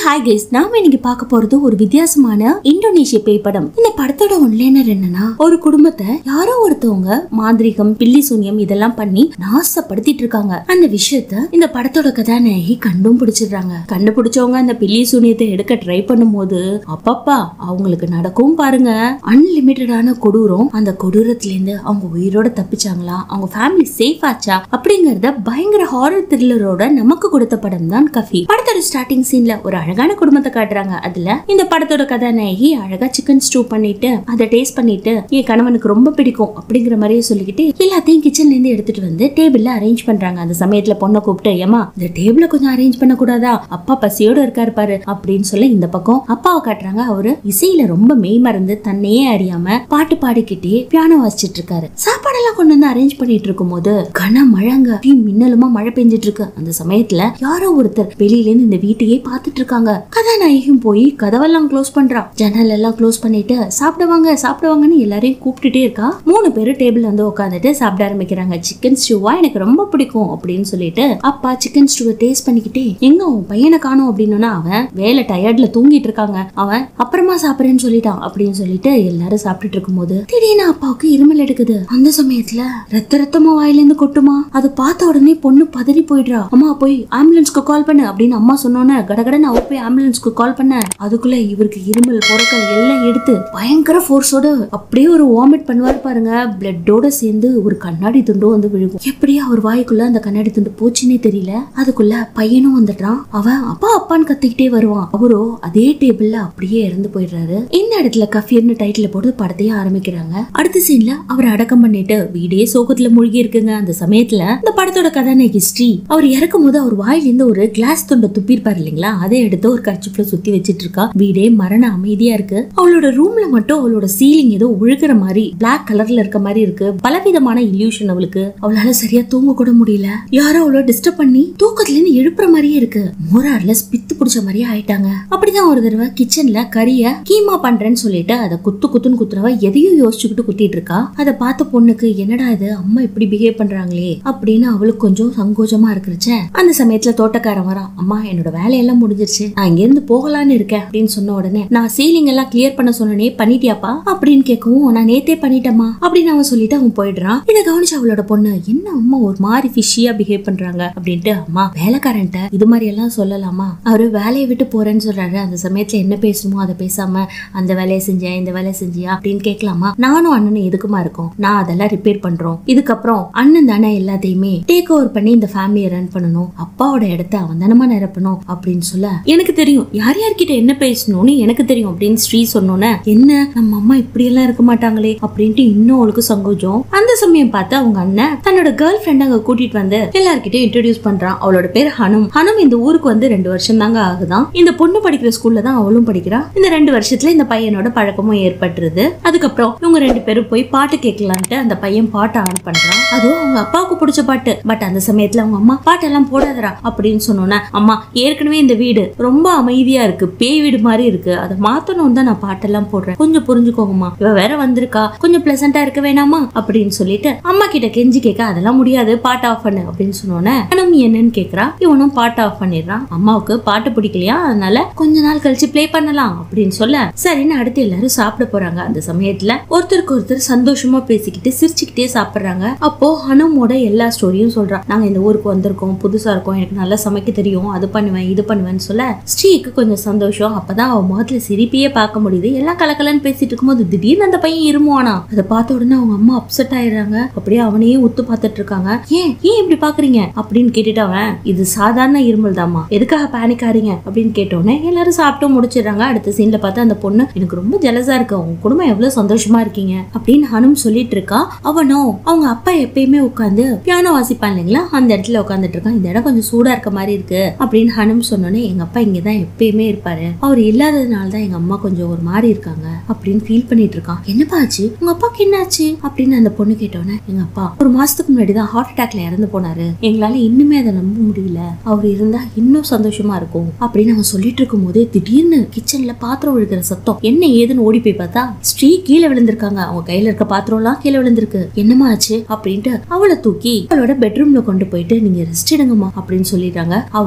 hi guys நாம இன்னைக்கு பார்க்க போறது ஒரு வித்தியாசமான இந்தோனேஷிய பேய் படம் இந்த படத்தோட ஒன்லைனர் என்னன்னா ஒரு குடும்பத்தை யாரோ ஒருத்தவங்க மாந்திரிகம் பில்லி சூன்யம் இதெல்லாம் பண்ணி நாசப்படுத்திட்டு இருக்காங்க அந்த விஷயத்த இந்த படத்தோட கதாநாயகி கண்டும் பிடிச்சிடுறாங்க கண்டுபிடிச்சவங்க அந்த பில்லி சூனியத்தை எடுக்க ட்ரை பண்ணும்போது அப்பப்பா அவங்களுக்கு நடக்கும் பாருங்க அன்லிமிட்டடான கொடூரம் அந்த கொடூரத்துல இருந்து அவங்க உயிரோட தப்பிச்சாங்களா அவங்க ஃபேமிலி சேஃப் ஆச்சா அப்படிங்கறத பயங்கர ஹாரர் த்ரில்லரோட நமக்கு கொடுத்த படம் தான் கஃபி படத்தோட ஸ்டார்டிங் சீன்ல ஒரு அழகான குடும்பத்தை காட்டுறாங்க அதுல இந்த படத்தோட கதாநாயகி அழகா சிக்கன் ஸ்டூ பண்ணிட்டு அதை டேஸ்ட் பண்ணிட்டு என் கணவனுக்கு ரொம்ப பிடிக்கும் அப்படிங்கிற மாதிரியே சொல்லிக்கிட்டு எல்லாத்தையும் கிச்சன்ல இருந்து எடுத்துட்டு வந்து டேபிள்ல அரேஞ்ச் பண்றாங்க அந்த சமயத்துல பொண்ணை கூப்பிட்டு ஏமா இந்த டேபிள கொஞ்சம் அரேஞ்ச் பண்ண கூடாதா அப்பா பசியோட இருக்காரு பாரு அப்படின்னு சொல்ல இந்த பக்கம் அப்பாவை காட்டுறாங்க அவரு இசையில ரொம்ப மெய் மறந்து தன்னையே அறியாம பாட்டு பாடிக்கிட்டே பியானோ வாசிச்சிட்டு இருக்காரு சாப்பாடெல்லாம் கொண்டு வந்து அரேஞ்ச் பண்ணிட்டு இருக்கும் போது கன மழைங்க அப்படியே மின்னலுமா மழை பெஞ்சிட்டு இருக்கு அந்த சமயத்துல யாரோ ஒருத்தர் வெளியில இருந்து இந்த வீட்டையே பார்த்துட்டு இருக்காங்க கதாநாயகியும் போய் கதவெல்லாம் க்ளோஸ் பண்றா ஜன்னல் எல்லாம் க்ளோஸ் பண்ணிட்டு சாப்பிடுவாங்க சாப்பிடுவாங்கன்னு எல்லாரையும் கூப்பிட்டுட்டே இருக்கா மூணு பேரும் டேபிள் வந்து உட்காந்துட்டு சாப்பிட ஆரம்பிக்கிறாங்க சிக்கன் ஸ்டூவா எனக்கு ரொம்ப பிடிக்கும் அப்படின்னு சொல்லிட்டு அப்பா சிக்கன் ஸ்டூவை டேஸ்ட் பண்ணிக்கிட்டே எங்க உன் பையனை காணோம் அப்படின்னா அவன் வேலை டயர்ட்ல தூங்கிட்டு இருக்காங்க அவன் அப்புறமா சாப்பிடுறேன்னு சொல்லிட்டான் அப்படின்னு சொல்லிட்டு எல்லாரும் சாப்பிட்டுட்டு இருக்கும்போது திடீர்னு அப்பாவுக்கு இருமல் எடுக்குது அந்த சமயத்துல ரத்த ரத்தமா வாயில இருந்து கொட்டுமா அதை பார்த்த உடனே பொண்ணு பதறி போயிடுறா அம்மா போய் ஆம்புலன்ஸ்க்கு கால் பண்ணு அப்படின்னு அம்மா சொன்னோன்னே கடகடன்னு அவ போய் ஆம்புலன்ஸ்க்கு கால் பண்ண அதுக்குள்ள இவருக்கு இருமல் பொறக்க எல்லாம் எடுத்து பயங்கர ஃபோர்ஸோட அப்படியே ஒரு வாமிட் பண்ணுவார் பாருங்க பிளட்டோட சேர்ந்து ஒரு கண்ணாடி துண்டும் வந்து விழுகும் எப்படியா அவர் வாய்க்குள்ள அந்த கண்ணாடி துண்டு போச்சுன்னே தெரியல அதுக்குள்ள பையனும் வந்துடுறான் அவன் அப்பா அப்பான்னு கத்திக்கிட்டே வருவான் அவரோ அதே டேபிள்ல அப்படியே இறந்து போயிடுறாரு இந்த இடத்துல கஃபீர்னு டைட்டில் போட்டு படத்தையே ஆரம்பிக்கிறாங்க அடுத்த சீன்ல அவர் அடக்கம் பண்ணிட்டு வீடே சோகத்துல மூழ்கி இருக்குங்க அந்த சமயத்துல இந்த படத்தோட கதாநாயகி ஸ்ரீ அவர் இறக்கும் போது அவர் வாயிலிருந்து ஒரு கிளாஸ் துண்டை துப்பிருப்பாரு இல்லைங்களா அதை எடுத்து ஒரு கர்ச்சிப்ல சுத்தி வச்சிட்டு இருக்கா வீடே மரண அமைதியா இருக்கு அவளோட ரூம்ல மட்டும் அவளோட சீலிங் ஏதோ ஒழுகுற மாதிரி பிளாக் கலர்ல இருக்க மாதிரி இருக்கு பலவிதமான இல்யூஷன் அவளுக்கு அவளால சரியா தூங்க கூட முடியல யாரோ அவளோ டிஸ்டர்ப் பண்ணி தூக்கத்துல இருந்து எழுப்புற மாதிரியே இருக்கு மோரார்ல பித்து பிடிச்ச மாதிரியே ஆயிட்டாங்க அப்படிதான் ஒரு தடவை கிச்சன்ல கறிய கீமா பண்றேன்னு சொல்லிட்டு அதை குத்து குத்துன்னு குத்துறவ எதையும் யோசிச்சுக்கிட்டு குத்திட்டு இருக்கா அதை பார்த்த பொண்ணுக்கு என்னடா இது அம்மா இப்படி பிஹேவ் பண்றாங்களே அப்படின்னு அவளுக்கு கொஞ்சம் சங்கோஜமா இருக்குருச்ச அந்த சமயத்துல தோட்டக்காரன் வரான் அம்மா என்னோட வேலையெல்லாம் முடிஞ்சிருச்சு நான் இங்க இருந்து போகலான்னு இருக்கேன் அப்படின்னு சொன்ன உடனே நான் சீலிங் எல்லாம் கிளியர் பண்ண சொன்னனே பண்ணிட்டியாப்பா அப்படின்னு கேட்கவும் நான் நேத்தே பண்ணிட்டேமா அப்படின்னு அவன் சொல்லிட்டு அவன் போயிடுறான் இதை கவனிச்சு அவளோட பொண்ணு என்ன அம்மா ஒரு மாதிரி ஃபிஷியா பிஹேவ் பண்றாங்க அப்படின்ட்டு அம்மா வேலைக்காரன்ட்ட இது மாதிரி எல்லாம் சொல்லலாமா அவரு வேலையை விட்டு போறேன்னு சொல்றாரு அந்த சமயத்துல என்ன பேசணுமோ அதை பேசாம அந்த வேலையை செஞ்சேன் இந்த வேலையை செஞ்சியா அப்படின்னு கேட்கலாமா நானும் அண்ணனும் எதுக்குமா இருக்கோம் நான் அதெல்லாம் ரிப்பேர் பண்றோம் இதுக்கப்புறம் அண்ணன் தானே எல்லாத்தையுமே டேக் ஓவர் பண்ணி இந்த ஃபேமிலியை ரன் பண்ணணும் அப்பாவோட இடத்த அவன் தானமா நிரப்பணும் அப்படின்னு சொல்ல எனக்கு தெரியும் யார் யார்கிட்ட என்ன பேசணும்னு எனக்கு தெரியும் அப்படின்னு ஸ்ரீ சொன்னோன்னே என்ன நம்ம அம்மா இப்படி எல்லாம் இருக்க மாட்டாங்களே அப்படின்ட்டு இன்னும் அவளுக்கு சங்கோஜம் அந்த சமயம் பார்த்து அவங்க அண்ணன் தன்னோட கேர்ள் ஃப்ரெண்ட் அங்க கூட்டிட்டு வந்து எல்லார்கிட்டயும் இன்ட்ரடியூஸ் பண்றான் அவளோட பேர் ஹனும் ஹனும் இந்த ஊருக்கு வந்து ரெண்டு வருஷம் தாங்க ஆகுதான் இந்த பொண்ணு படிக்கிற ஸ்கூல்ல தான் அவளும் படிக்கிறா இந்த ரெண்டு வருஷத்துல இந்த பையனோட பழக்கமும் ஏற்பட்டுருது அதுக்கப்புறம் இவங்க ரெண்டு பேரும் போய் பாட்டு கேட்கலான்ட்டு அந்த பையன் பாட்டை ஆன் பண்றான் அதுவும் அவங்க அப்பாவுக்கு பிடிச்ச பாட்டு பட் அந்த சமயத்துல அவங்க அம்மா பாட்டெல்லாம் போடாதடா அப்படின்னு சொன்னோன்னே அம்மா ஏற்கனவே இந்த வீடு ரொம்ப அமைதியா இருக்கு பேய் வீடு மாதிரி இருக்கு அதை மாத்தணும் தான் நான் பாட்டெல்லாம் போடுறேன் கொஞ்சம் புரிஞ்சுக்கோங்கம்மா இவ வேற வந்திருக்கா கொஞ்சம் பிளசண்டா இருக்க வேணாமா அப்படின்னு சொல்லிட்டு அம்மா கிட்ட கெஞ்சி கேட்க அதெல்லாம் முடியாது பாட்டு ஆஃப் பண்ணு அப்படின்னு சொன்னோன்னே அனும் என்னன்னு கேக்குறா இவனும் பாட்டு ஆஃப் பண்ணிடுறான் அம்மாவுக்கு பாட்டு பிடிக்கலையா அதனால கொஞ்ச நாள் கழிச்சு ப்ளே பண்ணலாம் அப்படின்னு சொல்ல சரின்னு அடுத்து எல்லாரும் சாப்பிட போறாங்க அந்த சமயத்துல ஒருத்தருக்கு ஒருத்தர் சந்தோஷமா பேசிக்கிட்டு சிரிச்சுக்கிட்டே சாப்பிடுறாங்க அப்போ ஹனுமோட எல்லா ஸ்டோரியும் சொல்றான் நாங்க இந்த ஊருக்கு வந்திருக்கோம் புதுசா இருக்கோம் எனக்கு நல்லா சமைக்க தெரியும் அது பண்ணுவேன் இது பண்ணுவேன்னு சொல்ல ஸ்ரீக்கு கொஞ்சம் சந்தோஷம் அப்பதான் அவ முகத்துல சிரிப்பையே பார்க்க முடியுது எல்லாம் கலக்கலன்னு பேசிட்டு இருக்கும்போது திடீர்னு அந்த பையன் இருமுவானா அதை பார்த்த உடனே அவங்க அம்மா அப்செட் ஆயிடுறாங்க அப்படியே அவனையே உத்து பார்த்துட்டு இருக்காங்க ஏன் ஏன் இப்படி பாக்குறீங்க அப்படின்னு கேட்டுட்டு அவன் இது சாதாரண இருமல் தாமா எதுக்காக பேனிக் ஆறீங்க அப்படின்னு கேட்டோன்னே எல்லாரும் சாப்பிட்டு முடிச்சிடுறாங்க அடுத்த சீன்ல பார்த்தா அந்த பொண்ணு எனக்கு ரொம்ப ஜெலஸா இருக்கு உங்க குடும்பம் எவ்வளவு சந்தோஷமா இருக்கீங்க அப்படின்னு ஹனும் சொல்லிட்டு இருக்கா அவனும் அவங்க அப்பா எப்பயுமே உட்காந்து பியானோ வாசிப்பான் இல்லைங்களா அந்த இடத்துல உட்காந்துட்டு இருக்கான் இந்த இடம் கொஞ்சம் சூடா இருக்க மாதிரி இருக்கு அப்படின்னு ஹனும் சொன்னோன்னே எங்க அப்பா இங்கதான் எப்பயுமே இருப்பாரு அவர் இல்லாததுனால தான் எங்க அம்மா கொஞ்சம் ஒரு மாதிரி இருக்காங்க அப்படின்னு ஃபீல் பண்ணிட்டு இருக்கான் என்னப்பா ஆச்சு உங்க அப்பாக்கு என்ன ஆச்சு அப்படின்னு அந்த பொண்ணு கேட்டோன்னே எங்க அப்பா ஒரு மாசத்துக்கு முன்னாடி தான் ஹார்ட் அட்டாக்ல இறந்து போனாரு எங்களால இன்னுமே அதை நம்ப முடியல அவர் இருந்தா இன்னும் சந்தோஷமா இருக்கும் அப்படின்னு அவன் சொல்லிட்டு இருக்கும் போதே திடீர்னு கிச்சன்ல பாத்திரம் விழுகிற சத்தம் என்ன ஏதுன்னு ஓடி போய் பார்த்தா ஸ்ரீ கீழே விழுந்திருக்காங்க அவங்க கையில இருக்க பாத்திரம் எல்லாம் கீழே விழுந்திருக்கு என்னமா ஆச்சு அப்படின்ட்டு அவளை தூக்கி அவளோட பெட்ரூம்ல கொண்டு போயிட்டு நீங்க ரெஸ்ட் எடுங்கம்மா அப்படின்னு சொல்லிடுறாங்க அவளும் அவ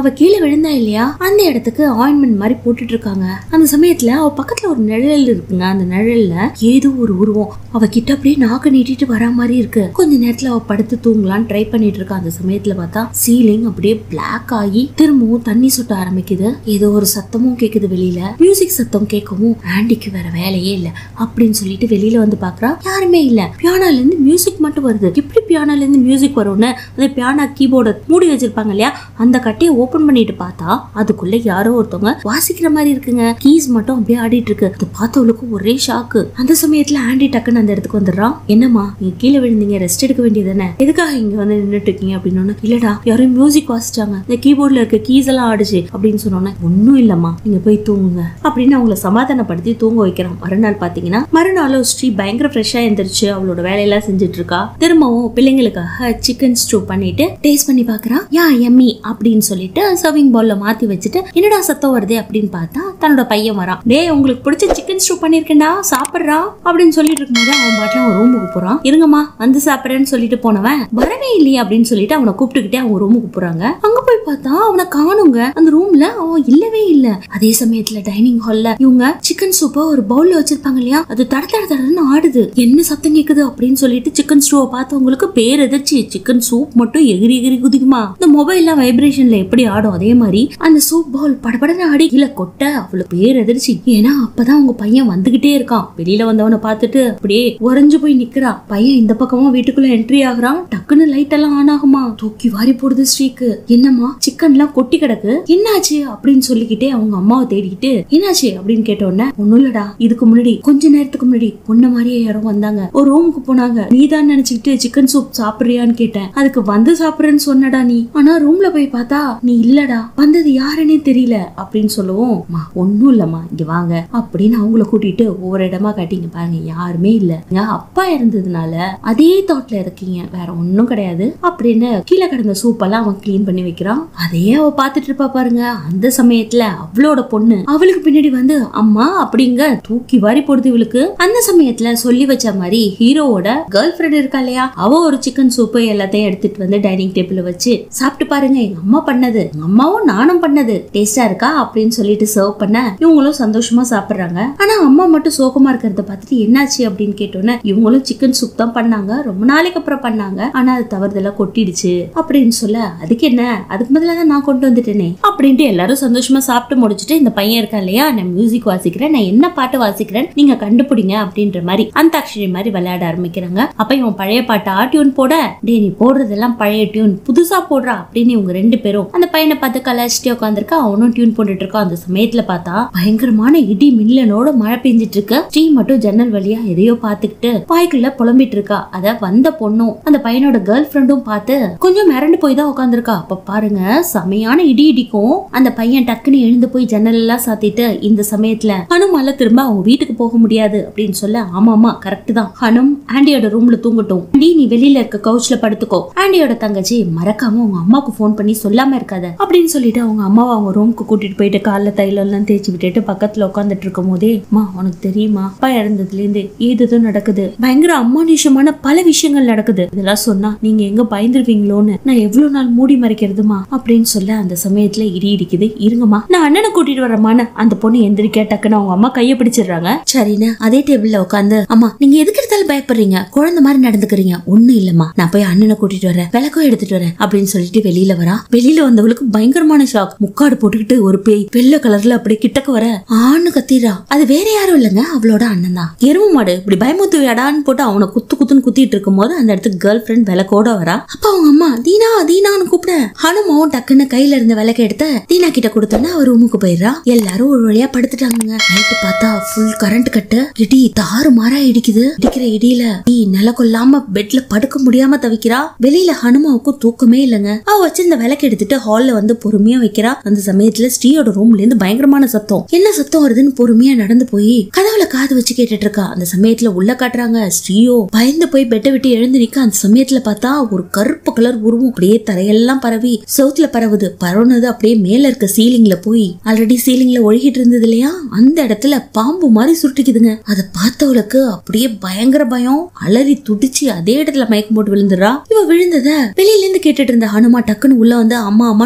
அவ கீழே விழுந்தா இல்லையா அந்த இடத்துக்கு ஆயின்மெண்ட் மாதிரி போட்டுட்டு இருக்காங்க அந்த சமயத்துல அவ பக்கத்துல ஒரு நிழல் இருக்குங்க அந்த நிழல்ல ஏதோ ஒரு உருவம் அவ கிட்ட அப்படியே நாக்கு நீட்டிட்டு வரா மாதிரி இருக்கு கொஞ்ச நேரத்துல அவ படுத்து தூங்கலாம்னு ட்ரை பண்ணிட்டு இருக்கா அந்த சமயத்துல பார்த்தா சீலிங் அப்படியே பிளாக் ஆகி திரும்பவும் தண்ணி சொட்ட ஆரம்பிக்குது ஏதோ ஒரு சத்தமும் கேக்குது வெளியில மியூசிக் சத்தம் கேட்கவும் ஆண்டிக்கு வேற வேலையே இல்ல அப்படின்னு சொல்லிட்டு வெளியில வந்து பாக்குறா யாருமே இல்ல பியானோல இருந்து மியூசிக் மட்டும் வருது எப்படி பியானோல இருந்து மியூசிக் வரும்னு அந்த பியானோ கீபோர்டை மூடி வச்சிருப்பாங்க இல்லையா அந்த கட்டையை ஓபன் பண்ணிட்டு பார்த்தா அதுக்குள்ள யாரோ ஒருத்தவங்க வாசிக்கிற மாதிரி இருக்குங்க கீஸ் மட்டும் அப்படியே ஆடிட்டு இருக்கு அது பார்த்தவளுக்கு ஒரே ஷாக்கு அந்த சமயத்துல ஆண்டி டக்குன்னு அந்த இடத்துக்கு வந்துடுறான் என்னம்மா நீங்க கீழே விழுந்தீங்க ரெஸ்ட் எடுக்க வேண்டியதானே எதுக்காக இங்க வந்து நின்னுட்டு இருக்கீங்க அப்படின்னு இல்லடா யாரும் மியூசிக் வாசிச்சாங்க இந்த கீபோர்ட்ல இருக்க கீஸ் எல்லாம் ஆடுச்சு அப்படின்னு சொன்னோன்னே ஒன்னும் இல்லம்மா நீங்க போய் தூங்குங்க அப்படின்னு அவங்கள சமாதானப்படுத்தி தூங்க வைக்கிறான் மறுநாள் பாத்தீங்கன்னா மறுநாளும் ஸ்ரீ பயங்கர ஃப்ரெஷ்ஷா எந்திரிச்சு அவளோட வேலையெல்லாம் செஞ்சுட்டு இருக்கா திரும்பவும் பிள்ளைங்களுக்காக சிக்கன் ஸ்டூ பண்ணிட்டு டேஸ்ட் பண்ணி பாக்குறா யா எம்மி அப்படின்னு சொல்லிட்டு சர்விங் பவுல்ல மாத்தி வச்சுட்டு என்னடா சத்தம் வருது அப்படின்னு பார்த்தா தன்னோட பையன் வரான் டேய் உங்களுக்கு பிடிச்ச சிக்கன் ஸ்டூ பண்ணிருக்கேன்டா சாப்பிடுறா அப்படின்னு சொல்லிட்டு இருக்கும்போது அவன் பாட்டுல அவன் ரூமுக்கு போறான் இருங்கம்மா வந்து சாப்பிடுறேன்னு சொல்லிட்டு போனவன் வரவே இல்லையே அப்படின்னு சொல்லிட்டு அவனை கூப்பிட்டுக்கிட்டே அவங்க ரூமுக்கு போறாங்க அங்க போய் பார்த்தா அவனை காணுங்க அந்த ரூம்ல அவன் இல்லவே இல்ல அதே சமயத்துல டைனிங் ஹால்ல இவங்க சிக்கன் சூப்ப ஒரு பவுல்ல வச்சிருப்பாங்க இல்லையா அது தட தட தடன்னு ஆடுது என்ன சத்தம் கேக்குது அப்படின்னு சொல்லிட்டு சிக்கன் ஸ்டூவை பார்த்தவங்களுக்கு பேர் எதிர்ச்சி சிக்கன் சூப் மட்டும் எகிரி எகிரி குதிக்குமா இந்த மொபைல்லாம் வைப்ரேஷன்ல எப்படி ஆடும் அதே மாதிரி அந்த சூப் பவுல் படபடன்னு ஆடி கீழே கொட்ட அவளுக்கு பேர் எதிர்ச்சி ஏன்னா அப்பதான் உங்க பையன் வந்துகிட்டே இருக்கான் வெளியில வந்தவனை பார்த்துட்டு அப்படியே உறைஞ்சு போய் நிக்கிறா பையன் இந்த பக்கமா வீட்டுக்குள்ள என்ட்ரி ஆகுறான் டக்குன்னு லைட் எல்லாம் ஆன் ஆகுமா தூக்கி வாரி போடுது ஸ்ரீக்கு என்னம்மா சிக்கன் எல்லாம் கொட்டி கிடக்கு என்னாச்சு அப்படின்னு சொல்லிக்கிட்டே அவங்க அம்மாவை தேடிக்கிட்டு என்னாச்சு அப்படின்னு கேட்ட உடனே ஒண்ணும் இல்லடா இதுக்கு முன்னாடி கொஞ்ச நேரத்துக்கு முன்னாடி பொண்ணு மாதிரியே யாரோ வந்தாங்க ஒரு ரூமுக்கு போனாங்க நீதான் நினைச்சுக்கிட்டு சிக்கன் சூப் சாப்பிடுறியான்னு கேட்டேன் அதுக்கு வந்து சாப்பிடுறேன்னு சொன்னடா நீ ஆனா ரூம்ல போய் பார்த்தா நீ இல்லடா வந்தது யாருன்னே தெரியல அப்படின்னு சொல்லவும் "அம்மா, ஒண்ணும் இல்லம்மா இங்க வாங்க அப்படின்னு அவங்கள கூட்டிட்டு ஒவ்வொரு இடமா காட்டிங்க பாருங்க யாருமே இல்ல எங்க அப்பா இருந்ததுனால அதே தாட்ல இருக்கீங்க வேற ஒண்ணும் கிடையாது அப்படின்னு கீழே கிடந்த சூப்பெல்லாம் அவன் க்ளீன் பண்ணி வைக்கிறான் அதையே அவ பாத்துட்டு இருப்பா பாருங்க அந்த சமயத்துல அவளோட பொண்ணு அவளுக்கு பின்னாடி வந்து அம்மா அப்படிங்க தூக்கி வாரி போடுது இவளுக்கு அந்த சமயத்துல சொல்லி வச்ச மாதிரி ஹீரோவோட கேர்ள் ஃபிரெண்ட் இருக்கா இல்லையா அவ ஒரு சிக்கன் சூப்பு எல்லாத்தையும் எடுத்துட்டு வந்து டைனிங் டேபிள்ல வச்சு சாப்பிட்டு பாருங்க எங்க அம்மா பண்ணது எங்க அம்மாவும் நானும் பண்ணது டேஸ்டா இருக்கா அப்படின்னு சொல்லிட்டு சர்வ் பண்ண இவங்களும் சந்தோஷமா சாப்பிடுறாங்க ஆனா அம்மா மட்டும் சோகமா இருக்கிறத பார்த்துட்டு என்னாச்சு அப்படின்னு கேட்டோன்னே இவங்களும் சிக்கன் சூப் தான் பண்ணாங்க ரொம்ப நாளைக்கு அப்புறம் பண்ணாங்க ஆனா அது தவறுதலா கொட்டிடுச்சு அப்படின்னு சொல்ல அதுக்கு என்ன அதுக்கு பதிலாக தான் நான் கொண்டு வந்துட்டேனே அப்படின்ட்டு எல்லாரும் சந்தோஷமா சாப்பிட்டு முடிச்சுட்டு இந்த பையன் இருக்கா இல்லையா நான் மியூசிக் வாசிக்கிறேன் நான் என்ன பாட்டு வாசிக்கிறேன் நீங்க கண்டுபிடிங்க அப்படின்ற மாதிரி அந்தாக்ஷரி மாதிரி விளையாட ஆரம்பிக்கிறாங்க அப்ப இவன் பழைய பாட்டா டியூன் போட டே நீ போடுறதெல்லாம் பழைய டியூன் புதுசா போடுறா அப்படின்னு இவங்க ரெண்டு பேரும் அந்த பையனை பார்த்து கலாச்சிட்டே உட்காந்துருக்கா அவனும் டியூன் போட்டுட்டு இருக்கான் அந்த சமயத்துல பார்த்தா பயங்கரமான இடி மின்னலோட மழை பெஞ்சிட்டு இருக்கு ஸ்ரீ மட்டும் ஜன்னல் வழியா எதையோ பார்த்துக்கிட்டு வாய்க்குள்ள புலம்பிட்டு இருக்கா அத வந்த பொண்ணும் அந்த பையனோட கேர்ள் ஃப்ரெண்டும் பார்த்து கொஞ்சம் மிரண்டு போய் தான் உட்காந்துருக்கா அப்ப பாருங்க செமையான இடி இடிக்கும் அந்த பையன் டக்குன்னு எழுந்து போய் ஜன்னல் எல்லாம் சாத்திட்டு இந்த சமயத்துல ஹனுமால திரும்ப அவங்க வீட்டுக்கு போக முடியாது அப்படின்னு சொல்ல ஆமா ஆமா கரெக்ட் தான் ஹனும் ஆண்டியோட ரூம்ல தூங்கட்டும் ஆண்டி நீ வெளியில இருக்க கவுச்ல படுத்துக்கோ ஆண்டியோட தங்கச்சி மறக்காம உங்க அம்மாவுக்கு ஃபோன் பண்ணி சொல்லாம இருக்காத அப்படின்னு சொல்லிட்டு அவங்க அம்மாவை அவங்க ரூமுக்கு கூட்டிட்டு போயிட்டு கால்ல தைலம் எல்லாம் தேய்ச்சி விட்டுட்டு பக்கத்துல உட்காந்துட்டு இருக்கும் போதே அம்மா உனக்கு தெரியுமா அப்பா இறந்ததுல இருந்து ஏதுதும் நடக்குது பயங்கர அமானுஷமான பல விஷயங்கள் நடக்குது இதெல்லாம் சொன்னா நீங்க எங்க பயந்துருவீங்களோன்னு நான் எவ்வளவு நாள் மூடி மறைக்கிறதுமா அப்படின்னு சொல்ல அந்த சமயத்துல இடி இடிக்குது இருங்கம்மா நான் அண்ணனை கூட்டிட்டு வரமான்னு அந்த பொண்ணு எந்திரிக்க டக்குன்னு அவங்க அம்மா கைய பிடிச்சிடுறாங்க சரின்னு அதே டேபிள்ல உட்காந்து அம்மா நீங்க எதுக்கு எடுத்தாலும் பயப்படுறீங்க குழந்தை மாதிரி நடந்துக்கிறீங்க ஒண்ணும் இல்லம்மா நான் போய் அண்ணனை கூட்டிட்டு வரேன் விளக்கம் எடுத்துட்டு வரேன் அப்படின்னு சொல்லிட்டு வெளியில வரா வெளியில வந்தவளுக்கு பயங்கரமான ஷாக் முக்காடு போட்டுக்கிட்டு ஒரு பேய் வெள்ளை கலர்ல அப்படியே கிட்டக்கு வர ஆணு கத்திரா அது வேற யாரும் இல்லைங்க அவளோட அண்ணன் தான் எரும மாடு இப்படி பயமுத்து விடான்னு போட்டு அவனை குத்து குத்துன்னு குத்திட்டு இருக்கும் போது அந்த இடத்துக்கு கேர்ள் ஃபிரெண்ட் விளக்கோட வரா அப்ப அவங்க அம்மா தீனா தீனான்னு கூப்பிட ஹனுமாவும் டக்குன்னு கையில இருந்த விளக்க எடுத்து தீனா கிட்ட கொடுத்தோன்னா அவர் ரூமுக்கு போயிடுறா எல்லாரும் ஒரு வழியா படுத்துட்டாங்க நைட்டு பார்த்தா ஃபுல் கரண்ட் கட்டு இடி தாறு மாறா இடிக்குது இடிக்கிற இடியில நீ நில கொல்லாம பெட்ல படுக்க முடியாம தவிக்கிறா வெளியில ஹனுமாவுக்கும் தூக்கமே இல்லைங்க அவ வச்சிருந்த விளக்கு எடுத்துட்டு ஹால்ல வந்து பொறுமையா வைக்கிறா அந்த சமயத்துல ஸ்ரீயோட ரூம்ல இருந்து பயங்கரமான சத்தம் என்ன சத்தம் வருதுன்னு பொறுமையா நடந்து போய் கதவுல காது வச்சு கேட்டுட்டு இருக்கா அந்த சமயத்துல உள்ள காட்டுறாங்க ஸ்ரீயோ பயந்து போய் பெட்டை விட்டு எழுந்து நிக்க அந்த சமயத்துல பார்த்தா ஒரு கருப்பு கலர் உருவம் அப்படியே தரையெல்லாம் பரவி செவுத்துல பரவுது பரவுனது அப்படியே மேல இருக்க சீலிங்ல போய் ஆல்ரெடி சீலிங்ல ஒழுகிட்டு இருந்தது இல்லையா அந்த இடத்துல பாம்பு மாதிரி சுருட்டிக்குதுங்க அதை பார்த்தவளுக்கு அப்படியே பயங்கர பயம் அலறி துடிச்சு அதே இடத்துல மயக்கம் போட்டு விழுந்துடுறா இவ விழுந்தத வெளியில இருந்து கேட்டுட்டு இருந்த ஹனுமா டக்குன்னு உள்ள வந்து அம்மா அம்மான்னு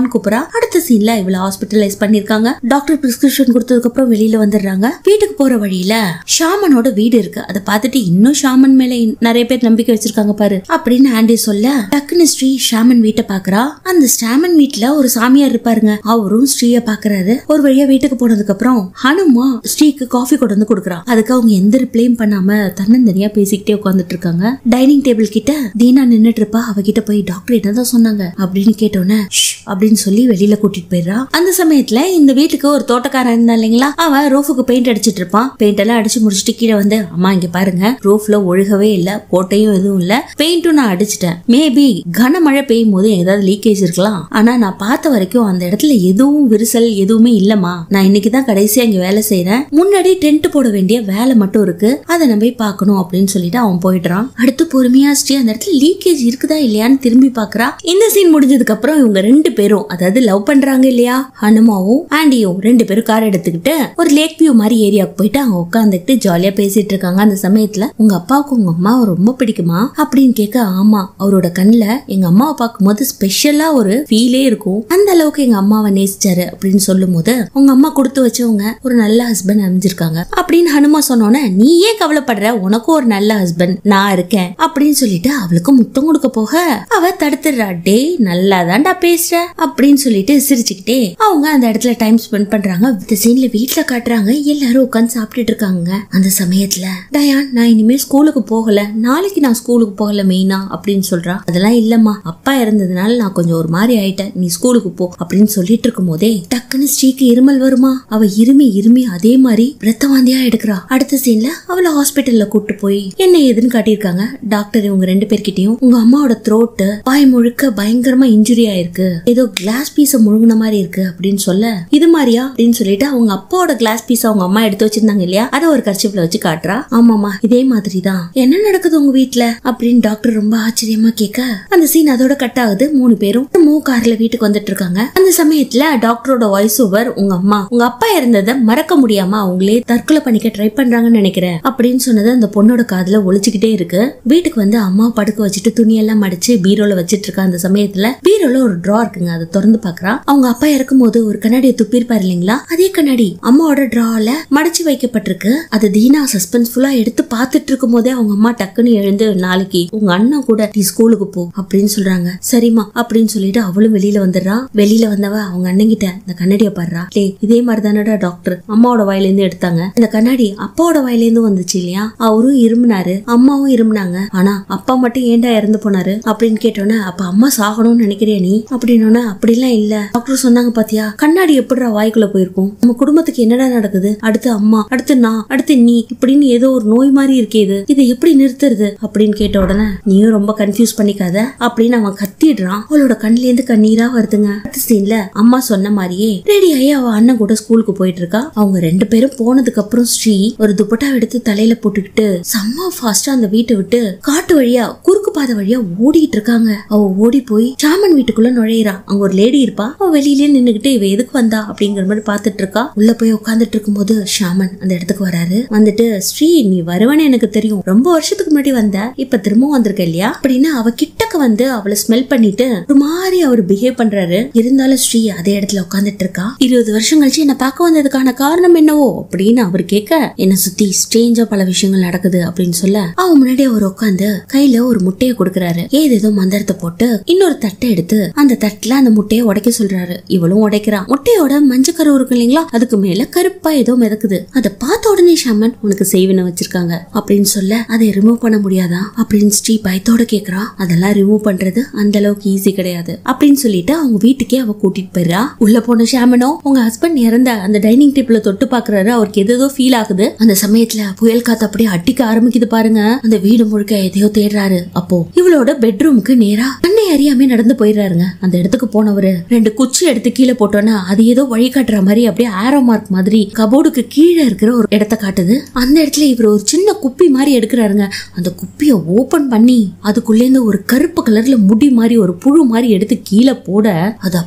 வான்னு கூப்பிடா அடுத்த சீன்ல இவள ஹாஸ்பிட்டலைஸ் பண்ணிருக்காங்க டாக்டர் பிரிஸ்கிரிப்ஷன் கொடுத்ததுக்கு அப்புறம் வெளியில வந்துடுறாங்க வீட்டுக்கு போற வழியில ஷாமனோட வீடு இருக்கு அதை பார்த்துட்டு இன்னும் ஷாமன் மேல இன்- நிறைய பேர் நம்பிக்கை வச்சிருக்காங்க பாரு அப்படின்னு ஆண்டி சொல்ல டக்குன்னு ஸ்ரீ ஷாமன் வீட்டை பாக்குறா அந்த ஷாமன் வீட்ல ஒரு சாமியார் இருப்பாருங்க அவரும் ஸ்ரீய பாக்குறாரு ஒரு வழியா வீட்டுக்கு போனதுக்கு அப்புறம் ஹனுமா ஸ்ரீக்கு காஃபி கொண்டு வந்து கொடுக்குறா அதுக்கு அவங்க எந்த ரிப்ளையும் பண்ணாம தன்னந்தனியா பேசிக்கிட்டே உட்காந்துட்டு இருக்காங்க டைனிங் டேபிள் கிட்ட தீனா நின்னுட்டு இருப்பா அவகிட்ட போய் டாக்டர் என்னதான் சொன்னாங்க அப்படின்னு கேட்டோன்னே "ஷ்" அப்படின்னு சொல்லி வெளியில கூட்டிட்டு போயிடுறா அந்த சமயத்துல இந்த வீட்டுக்கு ஒரு தோட்டக்காரன் இருந்தா இல்லைங்களா அவன் ரூஃபுக்கு பெயிண்ட் அடிச்சிட்டு இருப்பான் பெயிண்ட் எல்லாம் அடிச்சு முடிச்சுட்டு கீழே வந்து அம்மா இங்க பாருங்க ரூஃப்ல ஒழுகவே இல்ல கோட்டையும் எதுவும் இல்ல பெயிண்ட்டும் நான் அடிச்சிட்டேன் மேபி கனமழை பெய்யும் போது ஏதாவது லீக்கேஜ் இருக்கலாம் ஆனா நான் பார்த்த வரைக்கும் அந்த இடத்துல எதுவும் விரிசல் எதுவுமே இல்லம்மா நான் இன்னைக்கு தான் கடைசியா இங்க வேலை செய்யறேன் முன்னாடி டென்ட் போட வேண்டிய வேலை மட்டும் இருக்கு அதை நம்ம போய் பார்க்கணும் அப்படின்னு சொல்லிட்டு அவன் போயிடுறான் அடுத்து பொறுமையா ஸ்ரீ அந்த இடத்துல லீக்கேஜ் இருக்குதா இல்லையான்னு திரும்பி பாக்குறா இந்த சீன் முடிஞ்சதுக்கு அப்புறம் இவங்க ரெண்டு பேரும் அதாவது லவ் பண்றாங்க இல்லையா ஹனுமாவும் ஆண்டியும் ரெண்டு பேரும் கார் எடுத்துக்கிட்டு ஒரு லேக் வியூ மாதிரி ஏரியாவுக்கு போயிட்டு அங்க உட்காந்துக்கிட்டு ஜாலியா பேசிட்டு இருக்காங்க அந்த சமயத்துல உங்க அப்பாவுக்கு உங்க அம்மாவை ரொம்ப பிடிக்குமா அப்படின்னு கேட்க ஆமா அவரோட கண்ணுல எங்க அம்மாவை பார்க்கும்போது ஸ்பெஷலா ஒரு ஃபீலே இருக்கும் அந்த அளவுக்கு எங்க அம்மாவை நேசிச்சாரு அப்படின்னு சொல்லும் போது உங்க அம்மா கொடுத்து வச்சவங்க ஒரு நல்ல ஹஸ்பண்ட் அமைஞ்சிருக்காங்க அப்படின்னு ஹனுமா சொன்னோன்னே நீ ஏன் கவலைப்படுற உனக்கும் ஒரு நல்ல ஹஸ்பண்ட் நான் இருக்கேன் அப்படின்னு சொல்லிட்டு அவளுக்கு முத்தம் கொடுக்க போக அவ தடுத்துடுறா டேய் நல்லா தான்டா பேசுற அப்படின்னு சொல்லிட்டு சிரிச்சுக்கிட்டே அவங்க அந்த இடத்துல டைம் ஸ்பெண்ட் பண்றாங்க இந்த சீன்ல வீட்ல காட்டுறாங்க எல்லாரும் உட்காந்து சாப்பிட்டுட்டு இருக்காங்க அந்த சமயத்துல டயான் நான் இனிமே ஸ்கூலுக்கு போகல நாளைக்கு நான் ஸ்கூலுக்கு போகல மெயினா அப்படின்னு சொல்றா அதெல்லாம் இல்லம்மா அப்பா இறந்ததுனால நான் கொஞ்சம் ஒரு மாதிரி ஆயிட்டேன் நீ ஸ்கூலுக்கு போ அப்படின்னு சொல்லிட்டு இருக்கும் போதே டக்குன்னு ஸ்ரீக்கு இருமல் வருமா அவ இருமி இருமி அதே மாதிரி ரத்த வாந்தியா எடுக்கிறா அடுத்த சீன்ல அவளை ஹாஸ்பிட்டல்ல கூட்டு போய் என்ன ஏதுன்னு காட்டியிருக்காங்க டாக்டர் இவங்க ரெண்டு பேர்கிட்டயும் உங்க அம்மாவோட த்ரோட்டு வாய் முழுக்க பயங்கரமா இன்ஜுரி ஆயிருக்கு ஏதோ கிளாஸ் பீஸ முழுங்கின மாதிரி இருக்கு அப்படின்னு சொல்ல இது மாதிரியா அப்படின்னு சொல்லிட்டு அவங்க அப்பாவோட கிளாஸ் பீஸ் அவங்க அம்மா எடுத்து வச்சிருந்தாங்க இல்லையா அதை ஒரு கர்ச்சிப்ல வச்சு காட்டுறா ஆமாமா இதே மாதிரி தான் என்ன நடக்குது உங்க வீட்ல அப்படின்னு டாக்டர் ரொம்ப ஆச்சரியமா கேட்க அந்த சீன் அதோட கட் ஆகுது மூணு பேரும் மூ கார்ல வீட்டுக்கு வந்துட்டு இருக்காங்க அந்த சமயத்துல டாக்டரோட வாய்ஸ் ஓவர் உங்க அம்மா உங்க அப்பா இருந்ததை மறக்க முடியாம அவங்களே தற்கொலை பண்ணிக்க ட்ரை பண்றாங்கன்னு நினைக்கிறேன் அப்படின்னு சொன்னது அந்த பொண்ணோட காதுல ஒழிச்சுக்கிட்டே இருக்கு வீட்டுக்கு வந்து அம்மா படுக்க வச்சுட்டு துணியெல்லாம் மடிச்சு பீரோல வச்சிட்டு இருக்கா அந்த சமயத்துல பீரோல ஒரு ட்ரா இருக்குங்க அதை திறந்து பாக்குறா அவங்க அப்பா இறக்கும் போது ஒரு கண்ணாடியை துப்பிருப்பாரு இல்லைங்களா அதே கண்ணாடி அம்மாவோட ட்ரால மடிச்சு வைக்கப்பட்டிருக்கு அது தீனா சஸ்பென்ஸ்ஃபுல்லா எடுத்து பார்த்துட்டு இருக்கும் போதே அவங்க அம்மா டக்குன்னு எழுந்து நாளைக்கு உங்க அண்ணன் கூட நீ ஸ்கூலுக்கு போ அப்படின்னு சொல்றாங்க சரிம்மா அப்படின்னு சொல்லிட்டு அவளும் வெளியில வந்துடுறா வெளியில வந்தவ அவங்க அண்ணன் கிட்ட இந்த கண்ணாடியை பாடுறா லே இதே மாதிரி தானடா டாக்டர் அம்மாவோட வாயில இருந்து எடுத்தாங்க இந்த கண்ணாடி அப்பாவோட வாயில இருந்து வந்துச்சு இல்லையா அவரும் இருமுனாரு அம்மாவும் இருமுனாங்க ஆனா அப்பா மட்டும் ஏன்டா இறந்து போனாரு அப்படின்னு கேட்டோன்னே அப்ப அம்மா சாகணும்னு நினைக்கிறியா நீ அப்படின்னோட அப்படிலாம் இல்ல டாக்டர் சொன்னாங்க பாத்தியா கண்ணாடி எப்படிடா வாய்க்குள்ள போயிருக்கும் நம்ம குடும்பத்துக்கு என்னடா நடக்குது அடுத்து அம்மா அடுத்து நான் அடுத்து நீ இப்படின்னு ஏதோ ஒரு நோய் மாதிரி இருக்கே இது இதை எப்படி நிறுத்துறது அப்படின்னு கேட்ட உடனே நீயும் ரொம்ப கன்ஃபியூஸ் பண்ணிக்காத அப்படின்னு அவன் கத்திடுறான் அவளோட கண்ணுல இருந்து கண்ணீரா வருதுங்க அடுத்த சீன்ல அம்மா சொன்ன மாதிரியே ரெடி ஆகி அவ அண்ணன் கூட ஸ்கூலுக்கு போயிட்டு இருக்கா அவங்க ரெண்டு பேரும் போனதுக்கு அப்புறம் ஸ்ரீ ஒரு துப்பட்டா எடுத்து தலையில போட்டுக்கிட்டு செம்ம ஃபாஸ்டா அந்த வீட்டை விட்டு காட்டு வழியா குறுக்கு பாதை வழியா ஓடிட்டு இருக்காங்க அவ ஓடி போய் சாமன் வீட்டுக்குள்ள நுழையிறா அங்க ஒரு லேடி இருப்பா அவ வெளியிலே நின்னுகிட்டு இவ எதுக்கு வந்தா அப்படிங்கிற மாதிரி பாத்துட்டு இருக்கா உள்ள போய் உட்காந்துட்டு இருக்கும்போது ஷாமன் அந்த இடத்துக்கு வராரு வந்துட்டு ஸ்ரீ நீ வருவன்னு எனக்கு தெரியும் ரொம்ப வருஷத்துக்கு முன்னாடி வந்த இப்ப திரும்பவும் வந்திருக்க இல்லையா அப்படின்னு அவ கிட்டக்க வந்து அவளை ஸ்மெல் பண்ணிட்டு ஒரு மாதிரி அவர் பிஹேவ் பண்றாரு இருந்தாலும் ஸ்ரீ அதே இடத்துல உட்காந்துட்டு இருக்கா இருபது வருஷம் கழிச்சு என்ன பார்க்க வந்ததுக்கான காரணம் என்னவோ அப்படின்னு அவர் கேட்க என்ன சுத்தி ஸ்ட்ரேஞ்சா பல விஷயங்கள் நடக்குது அப்படின்னு சொல்ல அவன் முன்னாடி அவர் உட்காந்து கையில ஒரு முட்டையை கொடுக்கறாரு ஏதேதோ மந்திரத்தை போட்டு இன்னொரு தட்டை எடுத்து அந்த தட்டுல அந்த முட்டையை உடைக்க சொல்றாரு இவளும் உடைக்கிறா முட்டையோட மஞ்சக்கரு இருக்கு இல்லைங்களா அதுக்கு மேல கருப்பா ஏதோ மிதக்குது அதை பார்த்த உடனே ஷாமன் உனக்கு செய்வின வச்சிருக்காங்க அப்படின்னு சொல்ல அதை ரிமூவ் பண்ண முடியாதா அப்படின்னு ஸ்ரீ பயத்தோட கேக்குறா அதெல்லாம் ரிமூவ் பண்றது அந்த அளவுக்கு ஈஸி கிடையாது அப்படின்னு சொல்லிட்டு அவங்க வீட்டுக்கே அவ கூட்டிட்டு போயிடுறா உள்ள போன ஷாமனோ உங்க ஹஸ்பண்ட் இறந்த அந்த டைனிங் டேபிள்ல தொட்டு பாக்குறாரு அவருக்கு எதோ ஃபீல் ஆகுது அந்த சமயத்துல புயல் காத்து அப்படியே அடிக்க ஆரம்பிக்குது பாருங்க அந்த வீடு முழுக்க எதையோ தேடுறாரு அப்போ இவளோட பெட்ரூமுக்கு நேரா கண்ணை அறியாமே நடந்து போயிடுறாருங்க அந்த இடத்துக்கு போனவரு ரெண்டு குச்சி எடுத்து கீழே போட்டோன்னா அது ஏதோ வழி காட்டுற மாதிரி அப்படியே ஆரோ மார்க் மாதிரி கபோர்டுக்கு கீழே இருக்கிற ஒரு இடத்த காட்டுது அந்த இடத்துல இவர் ஒரு சின்ன குப்பி மாதிரி எடுக்கிறாருங்க அந்த குப்பியை ஓபன் பண்ணி அதுக்குள்ளேருந்து ஒரு கருப்பு கலர்ல முடி மாதிரி ஒரு புழு மாதிரி எடுத்து கீழே போட அது அப்படியே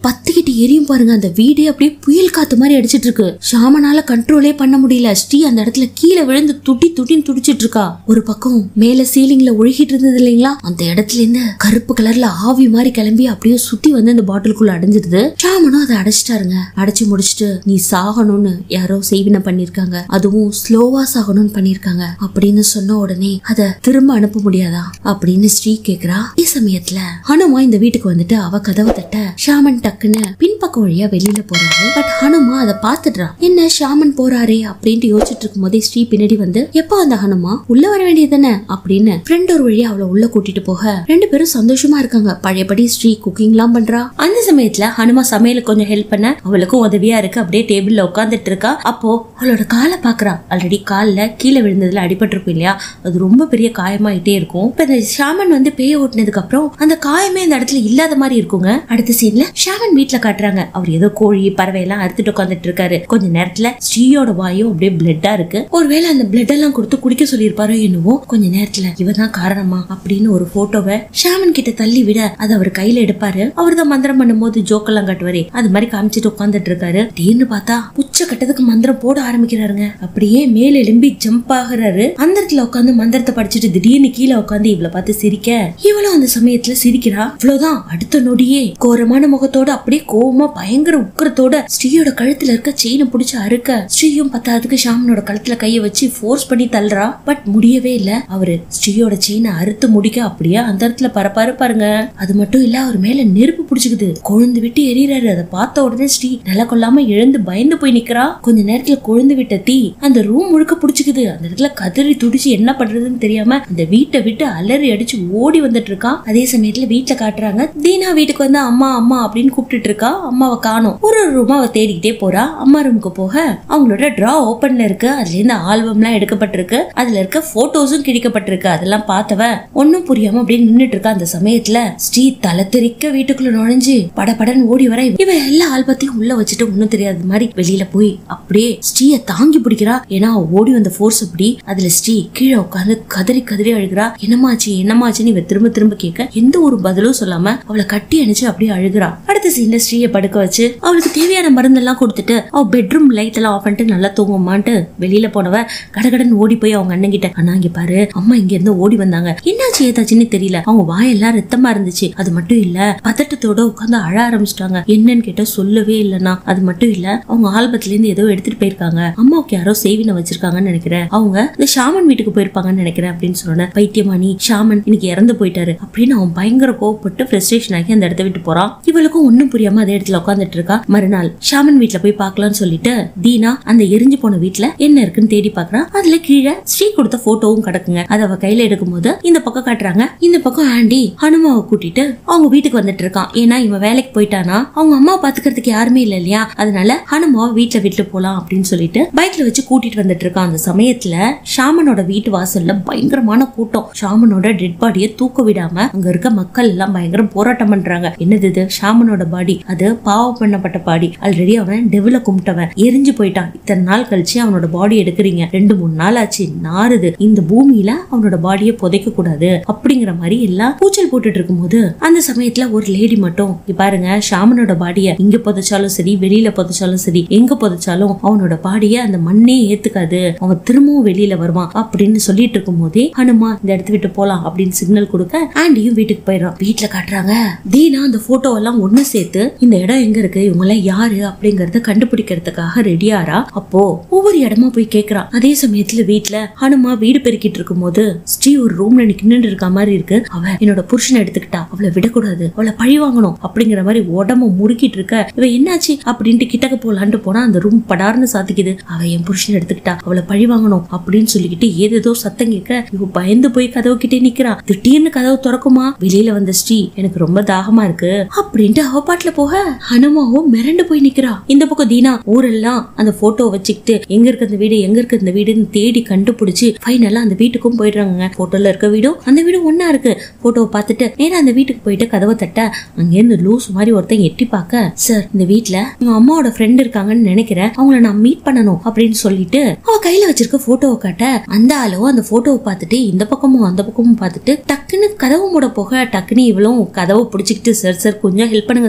பத்துக்கிட்டு எரியும் பாருங்க அந்த வீடே அப்படியே புயல் காத்து மாதிரி அடிச்சிட்டு இருக்கு ஷாமனால கண்ட்ரோலே பண்ண முடியல ஸ்ரீ அந்த இடத்துல கீழே விழுந்து துட்டி துட்டின்னு துடிச்சிட்டு இருக்கா ஒரு பக்கம் மேல சீலிங்ல ஒழுகிட்டு இருந்தது இல்லைங்களா அந்த இடத்துல இருந்து கருப்பு கலர்ல ஆவி மாதிரி கிளம்பி அப்படியே சுத்தி வந்து அந்த பாட்டிலுக்குள்ள அடைஞ்சிருது ஷாமனும் அதை அடைச்சிட்டாருங்க அடைச்சு முடிச்சிட்டு நீ சாகணும்னு யாரோ செய்வினை பண்ணிருக்காங்க அதுவும் ஸ்லோவா சாகணும்னு பண்ணிருக்காங்க அப்படின்னு சொன்ன உடனே அத திரும்ப அனுப்ப முடியாதா அப்படின்னு ஸ்ரீ கேக்குறா அதே சமயத்துல ஹனுமா இந்த வீட்டுக்கு வந்துட்டு அவ கதவை தட்ட ஷாமன் டக்குன்னு பின்பக்கம் வழியா வெளியில போறாரு பட் ஹனுமா அதை பாத்துடுறா என்ன ஷாமன் போறாரே அப்படின்ட்டு யோசிச்சுட்டு இருக்கும் போதே ஸ்ரீ பின்னாடி வந்து எப்போ அந்த ஹனுமா உள்ள வர வேண்டியதுதானே அப்படின்னு ஃப்ரெண்ட் ஒரு வழியா அவளை உள்ள கூட்டிட்டு போக ரெண்டு பேரும் சந்தோஷமா இருக்காங்க பழையபடி ஸ்ரீ குக்கிங் எல்லாம் பண்றா அந்த சமயத்துல ஹனுமா சமையலுக்கு கொஞ்சம் ஹெல்ப் பண்ண அவளுக்கும் உதவியா இருக்கு அப்படியே டேபிள்ல உட்காந்துட்டு இருக்கா அப்போ அவளோட காலை பாக்குறா ஆல்ரெடி கால்ல கீழே விழுந்ததுல அடிபட்டிருக்கும் இல்லையா அது ரொம்ப பெரிய காயமாயிட்டே இருக்கும் இப்ப இந்த ஷாமன் வந்து பேய ஓட்டினதுக்கு அப்புறம் அந்த காயமே இந்த இடத்துல இல்லாத மாதிரி இருக்குங்க அடுத்த சீன்ல ஷாமன் வீட்ல காட்டுறாங்க அவர் ஏதோ கோழி பறவை எல்லாம் அறுத்துட்டு உட்காந்துட்டு இருக்காரு கொஞ்ச நேரத்துல ஸ்ரீயோட வாயும் அப்படியே பிளட்டா இருக்கு ஒருவேளை அந்த பிளட் எல்லாம் கொடுத்து குடிக்க சொல்லியிருப்பாரோ என்னவோ கொஞ்ச நேரத்துல இவதான் காரணமா அப்படின்னு ஒரு போட்டோவை ஷாமன் கிட்ட தள்ளி விட அதை அவர் கையில எடுப்பாரு அவர் தான் மந்திரம் பண்ணும்போது ஜோக்கெல்லாம் காட்டுவாரு அது மாதிரி காமிச்சிட்டு உட்காந்துட்டு இருக்காரு திடீர்னு பார்த்தா உச்ச கட்டத்துக்கு மந்திரம் போட ஆரம்பிக்கிறாருங்க அப்படியே மேல எலும்பி ஜம்ப் ஆகுறாரு அந்த இடத்துல உட்காந்து மந்திரத்தை படிச்சுட்டு திடீர்னு கீழே உட்காந்து இவளை பார்த்து சிரிக்க இவளும் அந்த சமயத்துல சிரிக்கிறா இவ்வளவுதான் அடுத்த நொடியே கோரமான முகத்தோட அப்படியே கோவமா பயங்கர உக்கரத்தோட ஸ்ரீயோட கழுத்துல இருக்க செயினை பிடிச்சு அறுக்க ஸ்ரீயும் பத்தாததுக்கு ஷாமனோட கழுத்துல கைய வச்சு ஃபோர்ஸ் பண்ணி தள்ளுறா பட் முடியவே இல்ல அவரு ஸ்ரீயோட செயினை அறுத்து முடிக்க அப்படியே அந்த இடத்துல பரப்பாரு பாருங்க அது மட்டும் இல்ல அவர் மேல நெருப்பு பிடிச்சுக்குது கொழுந்து விட்டு எரியறாரு அதை பார்த்த உடனே ஸ்ரீ நில கொள்ளாம எழுந்து பயந்து போய் நிக்கிறா கொஞ்ச நேரத்துல கொழுந்து விட்ட தீ அந்த ரூம் முழுக்க பிடிச்சுக்குது அந்த இடத்துல கதறி துடிச்சு என்ன பண்றதுன்னு தெரியாம அந்த வீட்டை விட்டு அலறி அடிச்சு ஓடி வந்துட்டு இருக்கா அதே சமயத்துல வீட்டுல காட்டுறாங்க தீனா வீட்டுக்கு வந்து அம்மா அம்மா அப்படின்னு கூப்பிட்டுட்டு இருக்கா அம்மாவை காணோம் ஒரு ஒரு ரூமா அவ தேடிக்கிட்டே போறா அம்மா ரூமுக்கு போக அவங்களோட டிரா ஓபன்ல இருக்கு அதுல இருந்து ஆல்பம் எல்லாம் எடுக்கப்பட்டிருக்கு அதுல இருக்க போட்டோஸும் கிழிக்கப்பட்டிருக்கு அதெல்லாம் பார்த்தவ ஒன்னும் புரியாம அப்படியே நின்னுட்டு இருக்கா அந்த சமயத்துல ஸ்ரீ தலை தெறிக்க வீட்டுக்குள்ள நுழைஞ்சு படபடன்னு ஓடி வர இவ எல்லா ஆல்பத்தையும் உள்ள வச்சுட்டு ஒண்ணும் தெரியாத மாதிரி வெளியில போய் அப்படியே ஸ்ரீய தாங்கி பிடிக்கிறா ஏன்னா அவ ஓடி வந்த ஃபோர்ஸ் அப்படி அதுல ஸ்ரீ கீழே உட்காந்து கதறி கதறி அழுகிறா என்னமாச்சு என்னமாச்சுன்னு இவ திரும்ப திரும்ப கேட்க எந்த ஒரு பதிலும் சொல்லாம அவளை கட்டி அணைச்சு அப்படியே அழுகிறா அடுத்த சீன்ல ஸ்ரீய படுக்க வச்சு அவளுக்கு தேவையான மருந்தெல்லாம் கொடுத்துட்டு அவ பெட்ரூம் லைட் எல்லாம் ஆஃப் பண்ணிட்டு நல்லா தூங்குமான்ட்டு வெளியில போனவ கடகடன்னு ஓடி போய் அவங்க அண்ணன் கிட்ட அண்ணா இங்க பாரு அம்மா இங்க இருந்து ஓடி வந்தாங்க என்னாச்சு ஏதாச்சுன்னு தெரியல அவங்க வாயெல்லாம் ரத்தமா இருந்துச்சு அது மட்டும் இல்ல பதட்டத்தோட உட்காந்து அழ ஆரம்பிச்சிட்டாங்க என்னன்னு கேட்டா சொல்லவே இல்லைன்னா அது மட்டும் இல்ல அவங்க ஆல்பத்துல இருந்து ஏதோ எடுத்துட்டு போயிருக்காங்க அம்மாவுக்கு யாரோ சேவின வச்சிருக்காங்கன்னு நினைக்கிறேன் அவங்க இந்த ஷாமன் வீட்டுக்கு போயிருப்பாங்கன்னு நினைக்கிறேன் அப்படின்னு சொன்ன பைத்தியமானி ஷாமன் இன்னைக்கு இறந்து போயிட்டாரு அப்படின்னு அவன் பயங்கர கோவப்பட்டு ஃப்ரஸ்ட்ரேஷன் ஆகி அந்த இடத்த விட்டு போறான் இவளுக்கும் ஒண்ணும் புரியாம அதே இடத்துல உட்காந்துட்டு இருக்கா மறுநாள் ஷாமன் வீட்ல போய் பார்க்கலாம்னு சொல்லிட்டு தீனா அந்த எரிஞ்சு போன வீட்ல என்ன இருக்குன்னு தேடி பாக்குறா அதுல கீழே ஸ்ரீ கொடுத்த போட்டோவும் கிடக்குங்க அதை அவ கையில எடுக்கும்போது இந்த பக்கம் காட்டுறாங்க இந்த பக்கம் ஆண்டி ஹனுமாவை கூட்டிட்டு அவங்க வீட்டுக்கு வந்துட்டு இருக்கான் ஏன்னா இவன் வேலைக்கு போயிட்டானா அவங்க அம்மா பாத்துக்கிறதுக்கு யாருமே இல்ல இல்லையா அதனால ஹனுமாவை வீட்டுல விட்டு போலாம் அப்படின்னு சொல்லிட்டு பைக்ல வச்சு கூட்டிட்டு வந்துட்டு இருக்கான் அந்த சமயத்துல ஷாமனோட வீட்டு வாசல்ல பயங்கரமான கூட்டம் ஷாமனோட டெட் பாடியை தூக்க விடாம அங்க இருக்க மக்கள் எல்லாம் பயங்கர போராட்டம் பண்றாங்க என்னது இது ஷாமனோட பாடி அது பாவம் பண்ணப்பட்ட பாடி ஆல்ரெடி அவன் டெவில கும்பிட்டவன் எரிஞ்சு போயிட்டான் இத்தனை நாள் கழிச்சு அவனோட பாடி எடுக்கிறீங்க ரெண்டு மூணு நாள் ஆச்சு நாறுது இந்த பூமியில அவனோட பாடியை புதைக்க கூடாது அப்படிங்கிற மாதிரி எல்லாம் கூச்சல் போட்டுட்டு இருக்கும்போது அந்த சமயத்துல ஒரு லேடி மட்டும் இங்க பாருங்க ஷாமனோட பாடிய இங்க புதைச்சாலும் சரி வெளியில புதைச்சாலும் சரி எங்க புதைச்சாலும் அவனோட பாடிய அந்த மண்ணே ஏத்துக்காது அவன் திரும்பவும் வெளியில வருவான் அப்படின்னு சொல்லிட்டு இருக்கும் போதே ஹனுமா இந்த இடத்த விட்டு போலாம் அப்படின்னு சிக்னல் கொடுக்க ஆண்டியும் வீட்டுக்கு போயிடுறான் வீட்டுல காட்டுறாங்க தீனா அந்த போட்டோ எல்லாம் ஒண்ணு சேர்த்து இந்த இடம் எங்க இருக்கு இவங்க எல்லாம் யாரு அப்படிங்கறத கண்டுபிடிக்கிறதுக்காக ரெடியாரா அப்போ ஒவ்வொரு இடமா போய் கேக்குறான் அதே சமயத்துல வீட்டுல ஹனுமா வீடு பெருக்கிட்டு இருக்கும் போது ஸ்ரீ ஒரு ரூம்ல நின்று இருக்க மாதிரி இருக்கு அவ என்னோட புருஷனை எடுத்துக்கிட்டா அவளை விடக்கூடாது அவளை பழி வாங்கணும் அப்படிங்கிற மாதிரி உடம்ப முறுக்கிட்டு இருக்க இவ என்னாச்சு அப்படின்ட்டு கிட்டக்க போலான்ட்டு போனா அந்த ரூம் படார்னு சாத்திக்குது அவ என் புருஷனை எடுத்துக்கிட்டா அவளை பழி வாங்கணும் அப்படின்னு சொல்லிக்கிட்டு ஏதேதோ சத்தம் கேட்க இவ பயந்து போய் கதவு கிட்டே நிக்கிறா திடீர்னு கதவு திறக்குமா வெளியில வந்த ஸ்ரீ எனக்கு ரொம்ப தாகமா இருக்கு அப்படின்ட்டு அவ பாட்டுல போக ஹனுமாவும் மிரண்டு போய் நிக்கிறா இந்த பக்கம் தீனா ஊரெல்லாம் அந்த போட்டோ வச்சுக்கிட்டு எங்க இருக்கு அந்த வீடு எங்க இருக்கு இந்த வீடுன்னு தேடி கண்டுபிடிச்சு ஃபைனலா அந்த வீட்டுக்கும் போயிடுறாங்க போட்டோல இருக்க வீடும் அந்த வீடும் ஒண்ணா இருக்கு போட்டோவை பார்த்துட்டு நேரா அந்த வீட்டுக்கு போயிட்டு கதவை தட்ட அங்கேருந்து லூஸ் மாதிரி ஒருத்தன் எட்டி பார்க்க சார் இந்த வீட்ல உங்க அம்மாவோட ஃப்ரெண்ட் இருக்காங்கன்னு நினைக்கிறேன் அவங்கள நான் மீட் பண்ணணும் அப்படின்னு சொல்லிட்டு அவ கையில வச்சிருக்க போட்டோவை காட்ட அந்த ஆளும் அந்த போட்டோவை பார்த்துட்டு இந்த பக்கமும் அந்த பக்கமும் பார்த்துட்டு டக்குன்னு கதவு மூட போக டக்குன்னு இவளும் கதவை பிடிச்சிக்கிட்டு சார் சார் கொஞ்சம் ஹெல்ப் பண்ணுங்க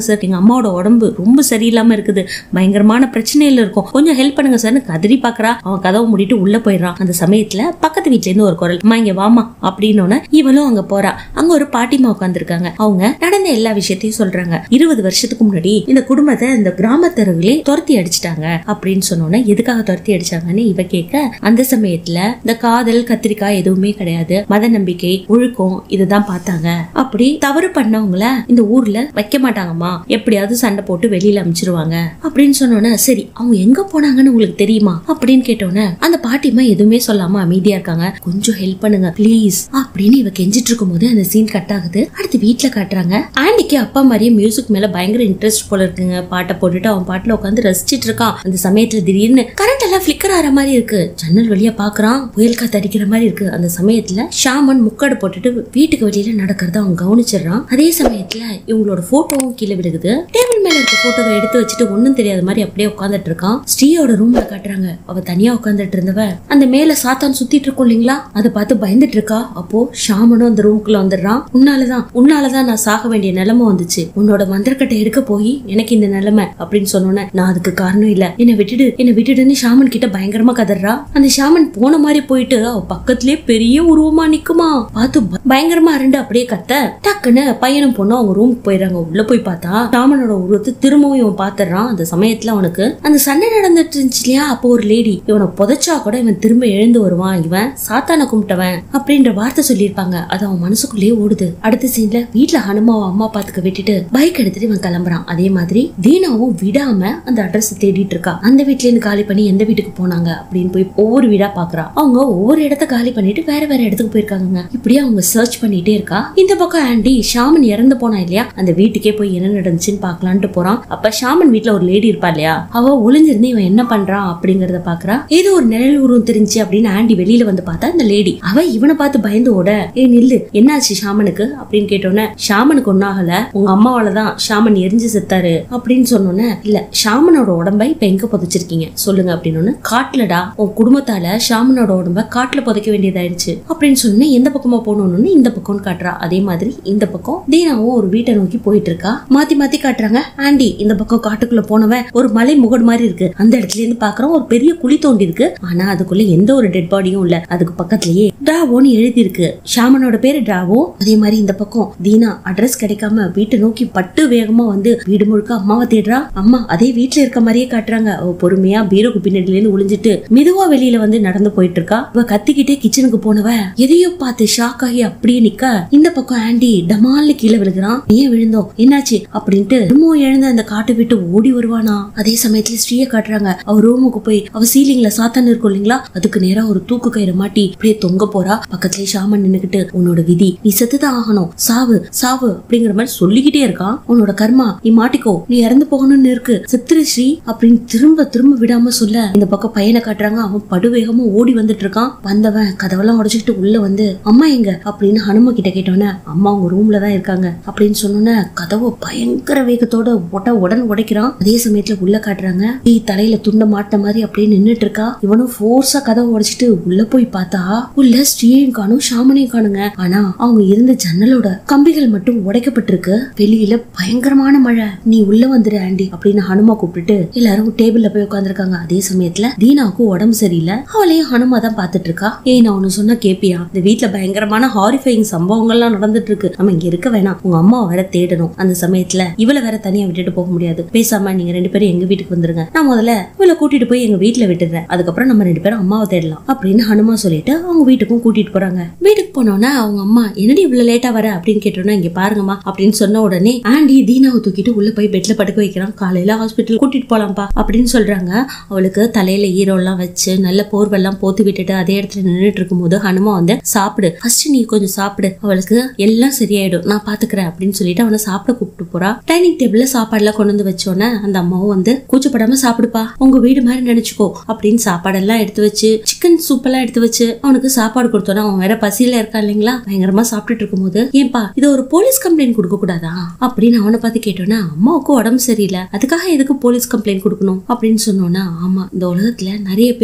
சார் எங்க அம்மாவோட உடம்பு ரொம்ப சரியில்லாம இருக்குது பயங்கரமான பிரச்சனையில இருக்கும் கொஞ்சம் ஹெல்ப் பண்ணுங்க சார்னு கதறி பாக்குறா அவன் கதவை மூடிட்டு உள்ள போயிடுறான் அந்த சமயத்துல பக்கத்து வீட்ல இருந்து ஒரு குரல் அம்மா இங்க வாமா அப்படின்னு இவளும் அங்க போறா அங்க ஒரு பாட்டிமா உட்காந்துருக்காங்க அவங்க நடந்த எல்லா விஷயத்தையும் சொல்றாங்க இருபது வருஷத்துக்கு முன்னாடி இந்த குடும்பத்தை இந்த கிராமத்தருவிலே துரத்தி அடிச்சிட்டாங்க அப்படின்னு சொன்னோன்னே எதுக்காக துரத்தி அடிச்சாங்கன்னு இவ கேட்க அந்த சமயத்துல இந்த காதல் கத்திரிக்காய் எதுவுமே கிடையாது மத நம்பிக்கை ஒழுக்கம் இதுதான் பார்த்தாங்க அப்படி தவறு பண்ணவங்கள இந்த ஊர்ல வைக்க மாட்டாங்கம்மா எப்படியாவது சண்டை போட்டு வெளியில அமிச்சிருவாங்க அப்படின்னு சொன்னோன்னே சரி அவங்க எங்க போனாங்கன்னு உங்களுக்கு தெரியுமா அப்படின்னு கேட்டோன்னே அந்த பாட்டிமா எதுவுமே சொல்லாம அமைதியா இருக்காங்க கொஞ்சம் ஹெல்ப் பண்ணுங்க ப்ளீஸ் அப்படின்னு இவ கெஞ்சிட்டு இருக்கும் போது அந்த சீன் கட் ஆகுது அடுத்து வீட்ல காட்டுறாங்க ஆண்டிக்கு அப்பா மாதிரியே மியூசிக் மேல பயங்கர இன்ட்ரெஸ்ட் போல இருக்குங்க பாட்டை போட்டுட்டு அவன் பாட்டுல உட்காந்து ரசிச்சிட்டு இருக்கான் அந்த சமயத்துல திடீர்னு கரண்ட் எல்லாம் ஃபிளிக்கர் ஆற மாதிரி இருக்கு ஜன்னல் வழியா பாக்குறான் புயல் காத்து அடிக்கிற மாதிரி இருக்கு அந்த சமயத்துல ஷாமன் முக்காடு போட்டுட்டு வீட்டுக்கு வெளியில நடக்கிறத அவன் கவனிச்சிடுறான் அதே சமயத்துல இவங்களோட போட்டோவும் கீழே விழுகுது டேபிள் மேல இருக்க போட்டோவை எடுத்து வச்சுட்டு ஒண்ணும் தெரியாத மாதிரி அப்படியே உட்காந்துட்டு இருக்கான் ஸ்ரீயோட ரூம்ல காட்டுறாங்க அவ தனியா உட்காந்துட்டு இருந்தவ அந்த மேல சாத்தான் சுத்திட்டு இருக்கும் இல்லைங்களா அதை பார்த்து பயந்துட்டு இருக்கா அப்போ ஷாமனும் அந்த ரூம்குள்ள வந்துடுறான் உன்னாலதான் உன்னாலதான் நான் சாக வேண்டிய நிலைமை வந்துச்சு உன்னோட மந்திரக்கட்டை எடுக்க போய் எனக்கு இந்த நிலைமை அப்படின்னு சொன்னோன்னே நான் அதுக்கு காரணம் இல்ல என்னை விட்டுடு என்னை விட்டுடுன்னு ஷாமன் கிட்ட பயங்கரமா கதறா அந்த ஷாமன் போன மாதிரி போயிட்டு அவ பக்கத்திலே பெரிய உருவமா நிக்குமா பார்த்து ப- பயங்கரமா அரண்டு அப்படியே கத்த டக்குன்னு பையனும் பொண்ணும் அவங்க ரூமுக்கு போயிடுறாங்க உள்ள போய் பார்த்தா ஷாமனோட உருவத்தை திரும்பவும் இவன் பாத்துறான் அந்த சமயத்துல அவனுக்கு அந்த சண்டை நடந்துட்டு இருந்துச்சு இல்லையா அப்போ ஒரு லேடி இவனை புதைச்சா கூட இவன் திரும்ப எழுந்து வருவான் இவன் சாத்தான கும்பிட்டவன் அப்படின்ற வார்த்தை சொல்லியிருப்பாங்க அது அவன் மனசுக்குள்ளேயே ஓடுது அடுத்த சீன்ல வீட்ல ஹனுமாவை அம்மா பாத்துக்க விட்டுட்டு பைக் எடுத்துட்டு இவன் கிளம்புறான் அதே மாதிரி தீனாவும் விடாம அந்த அட்ரஸ் தேடிட்டு இருக்கா அந்த வீட்ல இருந்து காலி பண்ணி எந்த வீட்டுக்கு போனாங்க அப்படின்னு போய் ஒவ்வொரு வீடா பாக்குறா அவங்க ஒவ்வொரு இடத்த காலி பண்ணிட்டு வேற வேற இடத்துக்கு போயிருக்காங்க இப்படியே அவங்க சர்ச் பண்ணிட்டே இருக்கா இந்த பக்கம் ஆண்டி ஷாமன் இறந்து போனா இல்லையா அந்த வீட்டுக்கே போய் என்ன நடந்துச்சுன்னு பாக்கலான்ட்டு போறான் அப்ப ஷாமன் வீட்ல ஒரு லேடி இருப்பா இல்லையா அவ ஒளிஞ்சிருந்து இவன் என்ன பண்றான் அப்படிங்கறத பாக்குறா ஏதோ ஒரு நிழல் உருவம் தெரிஞ்சு அப்படின்னு ஆண்டி வெளியில வந்து பார்த்தா இந்த லேடி அவ இவனை பார்த்து பயந்து ஓட ஏ நில்லு என்னாச்சு ஷாமனுக்கு அப்படின்னு கேட்டோன்னே ஷாமனுக்கு ஒன்னாகல உங்க அம்மாவால தான் ஷாமன் எரிஞ்சு செத்தாரு அப்படின்னு சொன்னோன்னே இல்ல ஷாமனோட உடம்பை இப்ப எங்க புதைச்சிருக்கீங்க சொல்லுங்க அப்படின்னு காட்டுலடா உன் குடும்பத்தால ஷாமனோட உடம்ப காட்டுல புதைக்க வேண்டியதாயிடுச்சு அப்படின்னு சொன்னேன் எந்த பக்கமா போகணும்னு இந்த பக்கம்னு காட்டுறா அதே மாதிரி இந்த பக்கம் தீனாவும் ஒரு வீட்டை நோக்கி போயிட்டு இருக்கா மாத்தி மாத்தி காட்டுறாங்க ஆண்டி இந்த பக்கம் காட்டுக்குள்ள போனவன் ஒரு மலை முகடு மாதிரி இருக்கு அந்த இடத்துல இருந்து பாக்குறோம் ஒரு பெரிய குழி தோண்டி இருக்கு ஆனா அதுக்குள்ள எந்த ஒரு டெட் பாடியும் இல்ல அதுக்கு பக்கத்துலயே டிராவோன்னு எழுதி இருக்கு ஷாமனோட பேரு டிராவோ அதே மாதிரி இந்த பக்கம் தீனா அட்ரஸ் கிடைக்காம வீட்டை நோக்கி பட்டு வேகமா வந்து வீடு முழுக்க அம்மாவை தேடுறா அம்மா அதே வீட்ல இருக்க மாதிரியே காட்டுறாங்க அவ பொறுமையா பீரோக்கு பின்னாடில இருந்து ஒளிஞ்சிட்டு மெதுவா வெளியில வந்து நடந்து போயிட்டு இருக்கா இவ கத்திக்கிட்டே கிச்சனுக்கு போனவ எதையோ பார்த்து ஷாக் ஆகி அப்படியே நிக்க இந்த பக்கம் ஆண்டி டமால்னு கீழே விழுகிறான் ஏன் விழுந்தோம் என்னாச்சு அப்படின்ட்டு திரும்பவும் எழுந்த அந்த காட்டை விட்டு ஓடி வருவானா அதே சமயத்துல ஸ்ரீய காட்டுறாங்க அவ ரூமுக்கு போய் அவ சீலிங்ல சாத்தான் இருக்கும் இல்லைங்களா அதுக்கு நேரா ஒரு தூக்கு கயிறு மாட்டி அப்படியே தொங்க போறா பக்கத்துலயே ஷாமன் நின்னுக்கிட்டு உன்னோட விதி நீ செத்துதான் ஆகணும் சாவு சாவு அப்படிங்கிற மாதிரி சொல்லிக்கிட்டே இருக்கான் உன்னோட கர்மா நீ மாட்டிக்கோ நீ இறந்து போகணும்னு இருக்கு சித்திரு ஸ்ரீ அப்படின்னு திரும்ப திரும்ப விடாம சொல்ல இந்த பக்கம் பையனை காட்டுறாங்க அவன் படுவேகமா ஓடி வந்துட்டு இருக்கான் வந்தவன் கதவெல்லாம் உடைச்சிக்கிட்டு உள்ள வந்து அம்மா எங்க அப்படின்னு ஹனும கிட்ட கேட்டோன்னே அம்மா அவங்க ரூம்ல தான் இருக்காங்க அப்படின்னு சொன்னோன்னே கதவை பயங்கர வேகத்தோட உட உடன் உடைக்கிறான் அதே சமயத்துல உள்ள காட்டுறாங்க நீ தலையில துண்ட மாட்ட மாதிரி அப்படியே நின்னுட்டு இருக்கா இவனும் ஃபோர்ஸா கதவை உடைச்சிட்டு உள்ள போய் பார்த்தா உள்ள ஸ்ரீயையும் காணும் ஷாமனையும் காணுங்க ஆனா அவங்க இருந்த ஜன்னலோட கம்பிகள் மட்டும் உடைக்கப்பட்டிருக்கு வெளியில பயங்கரமான மழை நீ உள்ள வந்துரு ஆண்டி அப்படின்னு ஹனுமா கூப்பிட்டுட்டு எல்லாரும் டேபிள்ல போய் உட்காந்துருக்காங்க அதே சமயத்துல தீனாவுக்கு உடம்பு சரியில்லை அவளையும் ஹனுமா தான் பாத்துட்டு இருக்கா ஏய் நான் ஒண்ணு சொன்னா கேப்பியா இந்த வீட்ல பயங்கரமான ஹாரிஃபைங் சம்பவங்கள்லாம் நடந்துட்டு இருக்கு நம்ம இங்க இருக்க வேணாம் உங்க அம்மாவை வேற தேடணும் அந்த சமயத்துல இவளை வேற தனியா விட்டுட்டு போக முடியாது பேசாம நீங்க ரெண்டு பேரும் எங்க வீட்டுக்கு வந்துருங்க நான் முதல்ல இவளை கூட்டிட்டு போய் எங்க வீட்டுல விட்டுறேன் அதுக்கப்புறம் நம்ம ரெண்டு பேரும் அம்மாவை தேடலாம் அப்படின்னு ஹனுமா சொல்லிட்டு அவங்க வீட்டுக்கும் கூட்டிட்டு போறாங்க வீட்டுக்கு போனோன்னா அவங்க அம்மா என்னடி இவ்வளவு லேட்டா வர அப்படின்னு கேட்டோன்னா இங்க பாருங்கம்மா அப்படின்னு சொன்ன உடனே ஆண்டி தீனாவை தூக்கிட்டு உள்ள போய் பெட்ல படுக்க வைக்கிறான் காலையில ஹாஸ்பிட்டல் கூட்டிட்டு போலாம்ப்பா அப்படின்னு சொல்றாங்க அவளுக்கு தலையில ஈரோலாம் வச்சு நல்ல போர்வெல்லாம் போத்து விட்டுட்டு அதே இடத்துல நின்னுட்டு இருக்கும்போது ஹனுமா வந்து சாப்பிடு ஃபர்ஸ்ட் நீ கொஞ்சம் சாப்பிடு அவளுக்கு எல்லாம் சரியாயிடும் நான் பாத்துக்கிறேன் அப்படின்னு சொல்லிட்டு அவனை சாப்பிட கூப்பிட்டு போறா டைனிங் டேபிள்ல சாப்பாடுலாம் கொண்டு வந்து வச்சோன்னே அந்த அம்மாவும் வந்து கூச்சப்படாம சாப்பிடுப்பா உங்க வீடு மாதிரி நினைச்சுக்கோ அப்படின்னு சாப்பாடெல்லாம் எடுத்து வச்சு சிக்கன் சூப் எல்லாம் எடுத்து வச்சு அவனுக்கு சாப்பாடு கொடுத்தோன்னா அவன் வேற பசியில இருக்கான் இல்லைங்களா பயங்கரமா சாப்பிட்டுட்டு இருக்கும்போது ஏன்பா இது ஒரு போலீஸ் கம்ப்ளைண்ட் கொடுக்க கூடாதா அப்படின்னு அவனை பார்த்து கேட்டோன்னா அம்மாவுக்கு உடம்பு சரியில்லை அதுக்காக எதுக்கு போலீஸ் கம்ப்ளைண்ட் கொடுக்கணும் அப்படின்னு சொன்னோன்னா ஆமா இந்த உலகத்துல நிறைய பேர் பித்து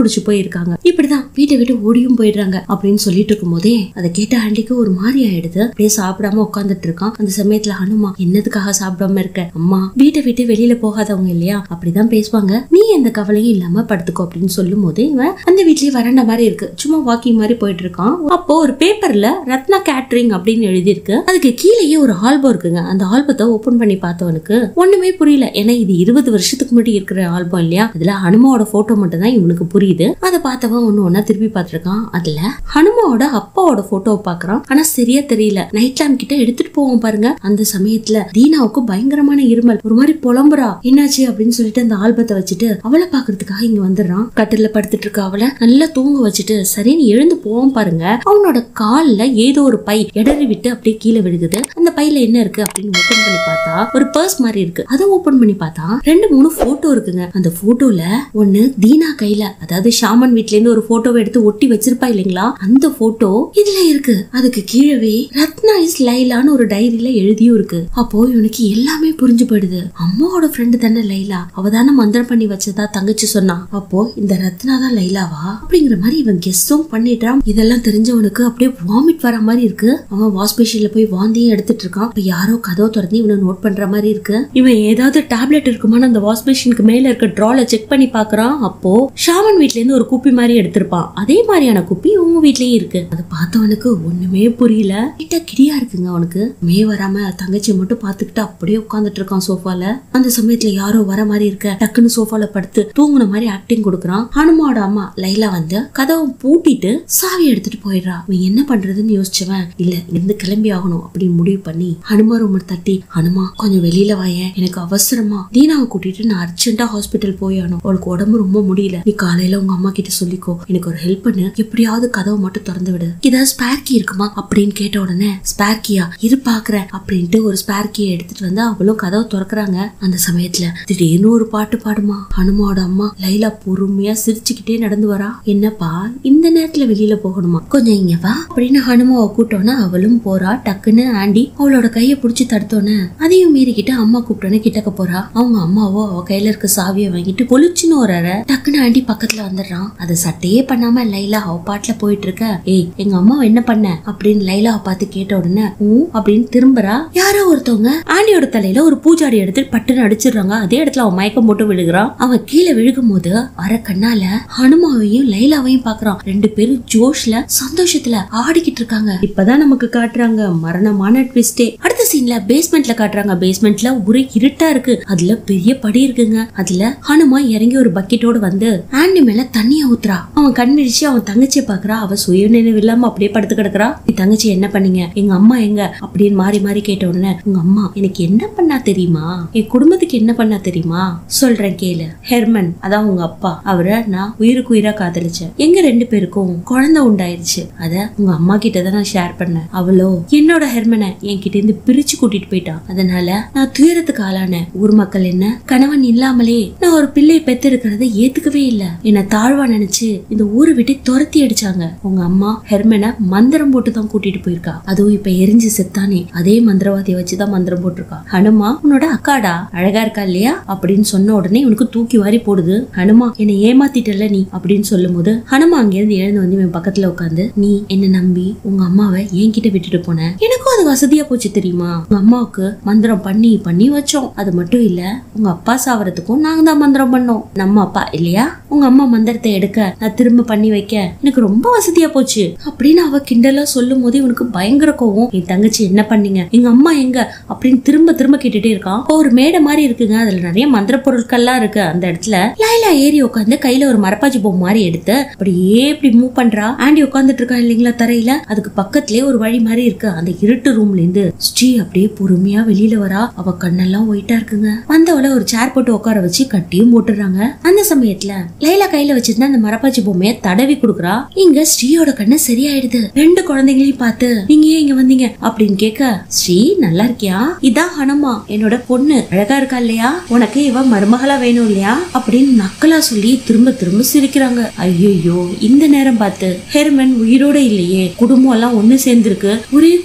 பிடிச்சு போயிருக்காங்க இப்படிதான் வீட்டை விட்டு ஓடியும் போயிடுறாங்க அப்படின்னு சொல்லிட்டு இருக்கும் போதே அதை கேட்ட ஆண்டிக்கு ஒரு மாதிரி ஆயிடுது அப்படியே சாப்பிடாம உட்காந்துட்டு இருக்கான் அந்த சமயத்துல ஹனுமா என்னதுக்காக சாப்பிடாம இருக்க அம்மா வீட்டை விட்டு வெளியில போகாதவங்க இல்லையா அப்படிதான் பேசுவாங்க நீ எந்த கவலையும் இல்லாம படுத்துக்கோ அப்படின்னு சொல்லும் போது இவன் அந்த வீட்லயே வறண்ட மாதிரி இருக்கு சும்மா வாக்கிங் மாதிரி போயிட்டு இருக்கான் அப்போ ஒரு பேப்பர்ல ரத்னா கேட்டரிங் அப்படின்னு எழுதியிருக்கு அதுக்கு கீழேயே ஒரு ஆல்பம் இருக்குங்க அந்த ஆல்பத்தை ஓபன் பண்ணி பார்த்தவனுக்கு ஒண்ணுமே புரியல ஏன்னா இது இருபது வருஷத்துக்கு முன்னாடி இருக்கிற ஆல்பம் இல்லையா அதுல ஹனுமாவோட போட்டோ மட்டும் தான் இவனுக்கு புரியுது அதை பார்த்தவன் ஒண்ணு ஒன்னா திருப்பி பார்த்திருக்கான் அதுல ஹனுமாவோட அப்பாவோட போட்டோவை பாக்குறான் ஆனா சரியா தெரியல நைட் லேம்ப் கிட்ட எடுத்துட்டு போவோம் பாருங்க அந்த சமயத்துல தீனாவுக்கு பயங்கரமான இருமல் ஒரு மாதிரி புலம்புறா என்னாச்சு அப்படின்னு சொல்லிட்டு அந்த ஆல்பத்தை வச்சுட்டு அவளை பாக்குறதுக்காக இங்க வந்துடுறான் கட்டில படுத்துட்டு இருக்க அவளை நல்லா தூங்க வச்சுட்டு சரின்னு எழுந்து போவோம் பாருங்க அவனோட கால்ல ஏதோ ஒரு பை இடறி விட்டு அப்படியே கீழே விழுகுது அந்த பையில என்ன இருக்கு அப்படின்னு ஓபன் பண்ணி பார்த்தா ஒரு பர்ஸ் மாதிரி இருக்கு அதை ஓபன் பண்ணி பார்த்தா ரெண்டு மூணு போட்டோ இருக்குங்க அந்த போட்டோல ஒண்ணு தீனா கையில அதாவது ஷாமன் வீட்ல இருந்து ஒரு போட்டோவை எடுத்து ஒட்டி வச்சிருப்பா இல்லைங்களா அந்த போட்டோ இதுல இருக்கு அதுக்கு கீழவே ரத்னா இஸ் லைலான்னு ஒரு டைரியில எழுதியும் இருக்கு அப்போ இவனுக்கு எல்லாமே புரிஞ்சு போயிடுது அம்மாவோட ஃப்ரெண்டு தானே லைலா அவ தானே மந்திரம் பண்ணி வச்சதா தங்கச்சி சொன்னா அப்போ இந்த ரத்னா தான் லைலாவா அப்படிங்கிற மாதிரி இவன் கெஸ்ஸும் பண்ணிட்டான் இதெல்லாம் தெரிஞ்சவனுக்கு அப்படியே வாமிட் வர மாதிரி இருக்கு அவன் வாஷ் பேஷன்ல போய் வாந்தியும் எடுத்துட்டு இருக்கான் இப்ப யாரோ கதவை திறந்து இவனை நோட் பண்ற மாதிரி இருக்கு இவன் ஏதாவது டேப்லெட் இருக்குமான்னு அந்த வாஷ் பேஷனுக்கு மேல இருக்க ட்ரால செக் பண்ணி பாக்குறான் அப்போ ஷாமன் வீட்ல இருந்து ஒரு குப்பி மாதிரி எடுத்திருப்பான் அதே மாதிரியான குப்பி உங்க வீட்லயும் இருக்கு அதை பார்த்தவனுக்கு ஒண்ணுமே புரியல கிட்ட கிடியா இருக்குங்க அவனுக்கு மே வராம தங்கச்சியை மட்டும் பாத்துக்கிட்டு அப்படியே உட்கார்ந்துட்டு இருக்கான் சோஃபால அந்த சமயத்துல யாரோ வர மாதிரி இருக்க டக்குன்னு சோஃபால படுத்து தூங்குன மாதிரி ஆக்டிங் கொடுக்குறான் ஹனுமாவோட அம்மா லைலா வந்து கதவை பூட்டிட்டு சாவி எடுத்துட்டு போயிடுறா இவன் என்ன பண்றதுன்னு யோசிச்சவன் இல்ல இருந்து கிளம்பி ஆகணும் அப்படின்னு முடிவு பண்ணி ஹனுமா ரூம் தட்டி ஹனுமா கொஞ்சம் வெளியில வாயேன் எனக்கு அவசரமா தீனாவை கூட்டிட்டு நான் அர்ஜென்ட்டா ஹாஸ்பிட்டல் போயானும் அவளுக்கு உடம்பு ரொம்ப முடியல நீ காலையில உங்க அம்மா கிட்ட சொல்லிக்கோ எனக்கு ஒரு ஹெல்ப் பண்ணு எப்படியாவது கதவை மட்டும் திறந்து விடு ஏதாவது ஸ்பேர் கீ இருக்குமா அப்படின்னு கேட்ட உடனே ஸ்பேர் கீயா இரு பாக்குறேன் அப்படின்ட்டு ஒரு ஸ்பேர் கீயை எடுத்துட்டு வந்து அவளும் கதவை திறக்கறாங்க அந்த சமயத்துல திடீர்னு ஒரு பாட்டு பாடுமா ஹனுமாவோட அம்மா லைலா பொறுமையா சிரிச்சுக்கிட்டே நடந்து வரா என்னப்பா இந்த நேரத்துல வெளியில போகணுமா கொஞ்சம் இங்க வா அப்படின்னு ஹனுமாவை கூட்டோன்னே அவளும் போறா டக்குன்னு ஆண்டி அவளோட கைய புடிச்சு தடுத்தோன்னே அதையும் மீறிக்கிட்டு அம்மா கூப்பிட்டோன்னே கிட்டக்க போறா அவங்க அம்மாவோ அவ கையில இருக்க சாவியை வாங்கிட்டு பொலிச்சுன்னு ஒரு அறை டக்குன்னு ஆண்டி பக்கத்துல வந்துடுறான் அதை சட்டையே பண்ணாம லைலா அவ பாட்டுல போயிட்டு இருக்க ஏய் எங்க அம்மா என்ன பண்ண அப்படின்னு லைலாவை பார்த்து கேட்ட உடனே ஊ அப்படின்னு திரும்புறா யாரோ ஒருத்தவங்க ஆண்டியோட தலையில ஒரு பூஜாடி எடுத்து பட்டுன்னு அடிச்சிடுறாங்க அதே இடத்துல அவன் மயக்கம் போட்டு விழுகிறான் அவன் கீழே விழுகும் போது அர கண்ணால ஹனுமாவையும் லைலாவையும் பாக்குறான் ரெண்டு பேரும் ஜோஷ்ல சந்தோஷத்துல ஆடிக்கிட்டு இருக்காங்க இப்பதான் நமக்கு காட்டுறாங்க மரணமான ட்விஸ்டே அடுத்த சீன்ல பேஸ்மெண்ட்ல காட்டுறாங்க பேஸ்மெண்ட்ல ஒரே இருட்டா இருக்கு அதுல பெரிய படி இருக்குங்க அதுல ஹனுமா இறங்கி ஒரு பக்கெட்டோட வந்து ஆண்டி மேல தண்ணிய ஊத்துறா அவன் கண் விழிச்சு அவன் தங்கச்சியை பாக்குறா அவ சுய நினைவு இல்லாம அப்படியே படுத்து கிடக்குறா நீ தங்கச்சி என்ன பண்ணீங்க எங்க அம்மா எங்க அப்படின்னு மாறி மாறி கேட்ட உடனே உங்க அம்மா எனக்கு என்ன பண்ணா தெரியுமா என் குடும்பத்துக்கு என்ன பண்ணா தெரியுமா சொல்றேன் கேளு ஹெர்மன் அதான் உங்க அப்பா அவரை நான் உயிருக்கு உயிரா காதலிச்சேன் எங்க ரெண்டு பேருக்கும் குழந்தை உண்டாயிருச்சு அத உங்க அம்மா கிட்ட தான் நான் ஷேர் பண்ணேன் அவளோ என்னோட ஹெர்மனை என்கிட்ட இருந்து பிரிச்சு கூட்டிட்டு போயிட்டான் அதனால நான் துயரத்துக்கு ஆளானேன் ஊர் மக்கள் என்ன கணவன் இல்லாமலே நான் ஒரு பிள்ளை பெத்திருக்கிறத ஏத்துக்கவே இல்ல என்ன தாழ்வா நினைச்சு இந்த ஊரை விட்டு துரத்தி அடிச்சாங்க உங்க அம்மா ஹெர்மனை மந்திரம் போட்டு தான் கூட்டிட்டு போயிருக்கா அதுவும் இப்ப எரிஞ்சு செத்தானே அதே மந்திரவாதியை வச்சுதான் மந்திரம் போட்டிருக்கா ஹனுமா உன்னோட அக்காடா அழகா இருக்கா இல்லையா அப்படின்னு சொன்ன உடனே உனக்கு தூக்கி வாரி போடுது ஹனுமா என்னை ஏமாத்திட்டல நீ அப்படின்னு சொல்லும் போது ஹனுமா அங்கிருந்து எழுந்து வந்து இவன் பக்கத்துல உட்காந்து நீ என்ன நம்பி உங்க அம்மாவை என்கிட்ட விட்டுட்டு போன எனக்கும் அது வசதியா போச்சு தெரியுமா உங்க அம்மாவுக்கு மந்திரம் பண்ணி பண்ணி வச்சோம் அது மட்டும் இல்ல உங்க அப்பா சாவறதுக்கும் நாங்க தான் மந்திரம் பண்ணோம் நம்ம அப்பா இல்லையா உங்க அம்மா மந்திரத்தை எடுக்க நான் திரும்ப பண்ணி வைக்க எனக்கு ரொம்ப வசதியா போச்சு அப்படின்னு அவ கிண்டலா சொல்லும் போது இவனுக்கு பயங்கர கோவம் என் தங்கச்சி என்ன பண்ணீங்க எங்க அம்மா எங்க அப்படின்னு திரும்ப திரும்ப கேட்டுட்டே இருக்கான் அப்போ ஒரு மேடை மாதிரி இருக்குங்க அதுல நிறைய மந்திர பொருட்கள்லாம் இருக்கு அந்த இடத்துல லைலா ஏறி உட்காந்து கையில ஒரு மரப்பாச்சி பொம்மை மாதிரி எடுத்து அப்படியே இப்படி மூவ் பண்றா ஆண்டி உட்காந்துட்டு இருக்கா இல்லைங்களா தரையில அதுக்கு பக்கத்துலயே ஒரு வழி மாதிரி இருக்கு அந்த இருட்டு ரூம்ல இருந்து ஸ்ரீ அப்படியே பொறுமையா வெளியில வரா அவ கண்ணெல்லாம் ஒயிட்டா இருக்குங்க வந்தவள ஒரு சேர் போட்டு உட்கார வச்சு கட்டியும் போட்டுறாங்க அந்த சமயத்துல லைலா கையில வச்சிருந்த அந்த மரப்பாச்சி பொம்மைய தடவி கொடுக்குறா இங்க ஸ்ரீயோட கண்ணு சரியாயிடுது ரெண்டு குழந்தைங்களையும் பார்த்து நீங்க ஏன் இங்க வந்தீங்க அப்படின்னு கேட்க ஸ்ரீ நல்லா இருக்கியா இதான் ஹனமா என்னோட பொண்ணு அழகா இருக்கா இல்லையா உனக்கு இவ மருமகளா வேணும் இல்லையா அப்படின்னு நக்கலா சொல்லி திரும்ப திரும்ப சிரிக்கிறாங்க ஐயோ இந்த நேரம் பார்த்து ஹெர்மன் உயிரோட இல்லையே குடும்பம் எல்லாம் ஒண்ணு சேர்ந்திருக்கு ஒரே குடும்பமா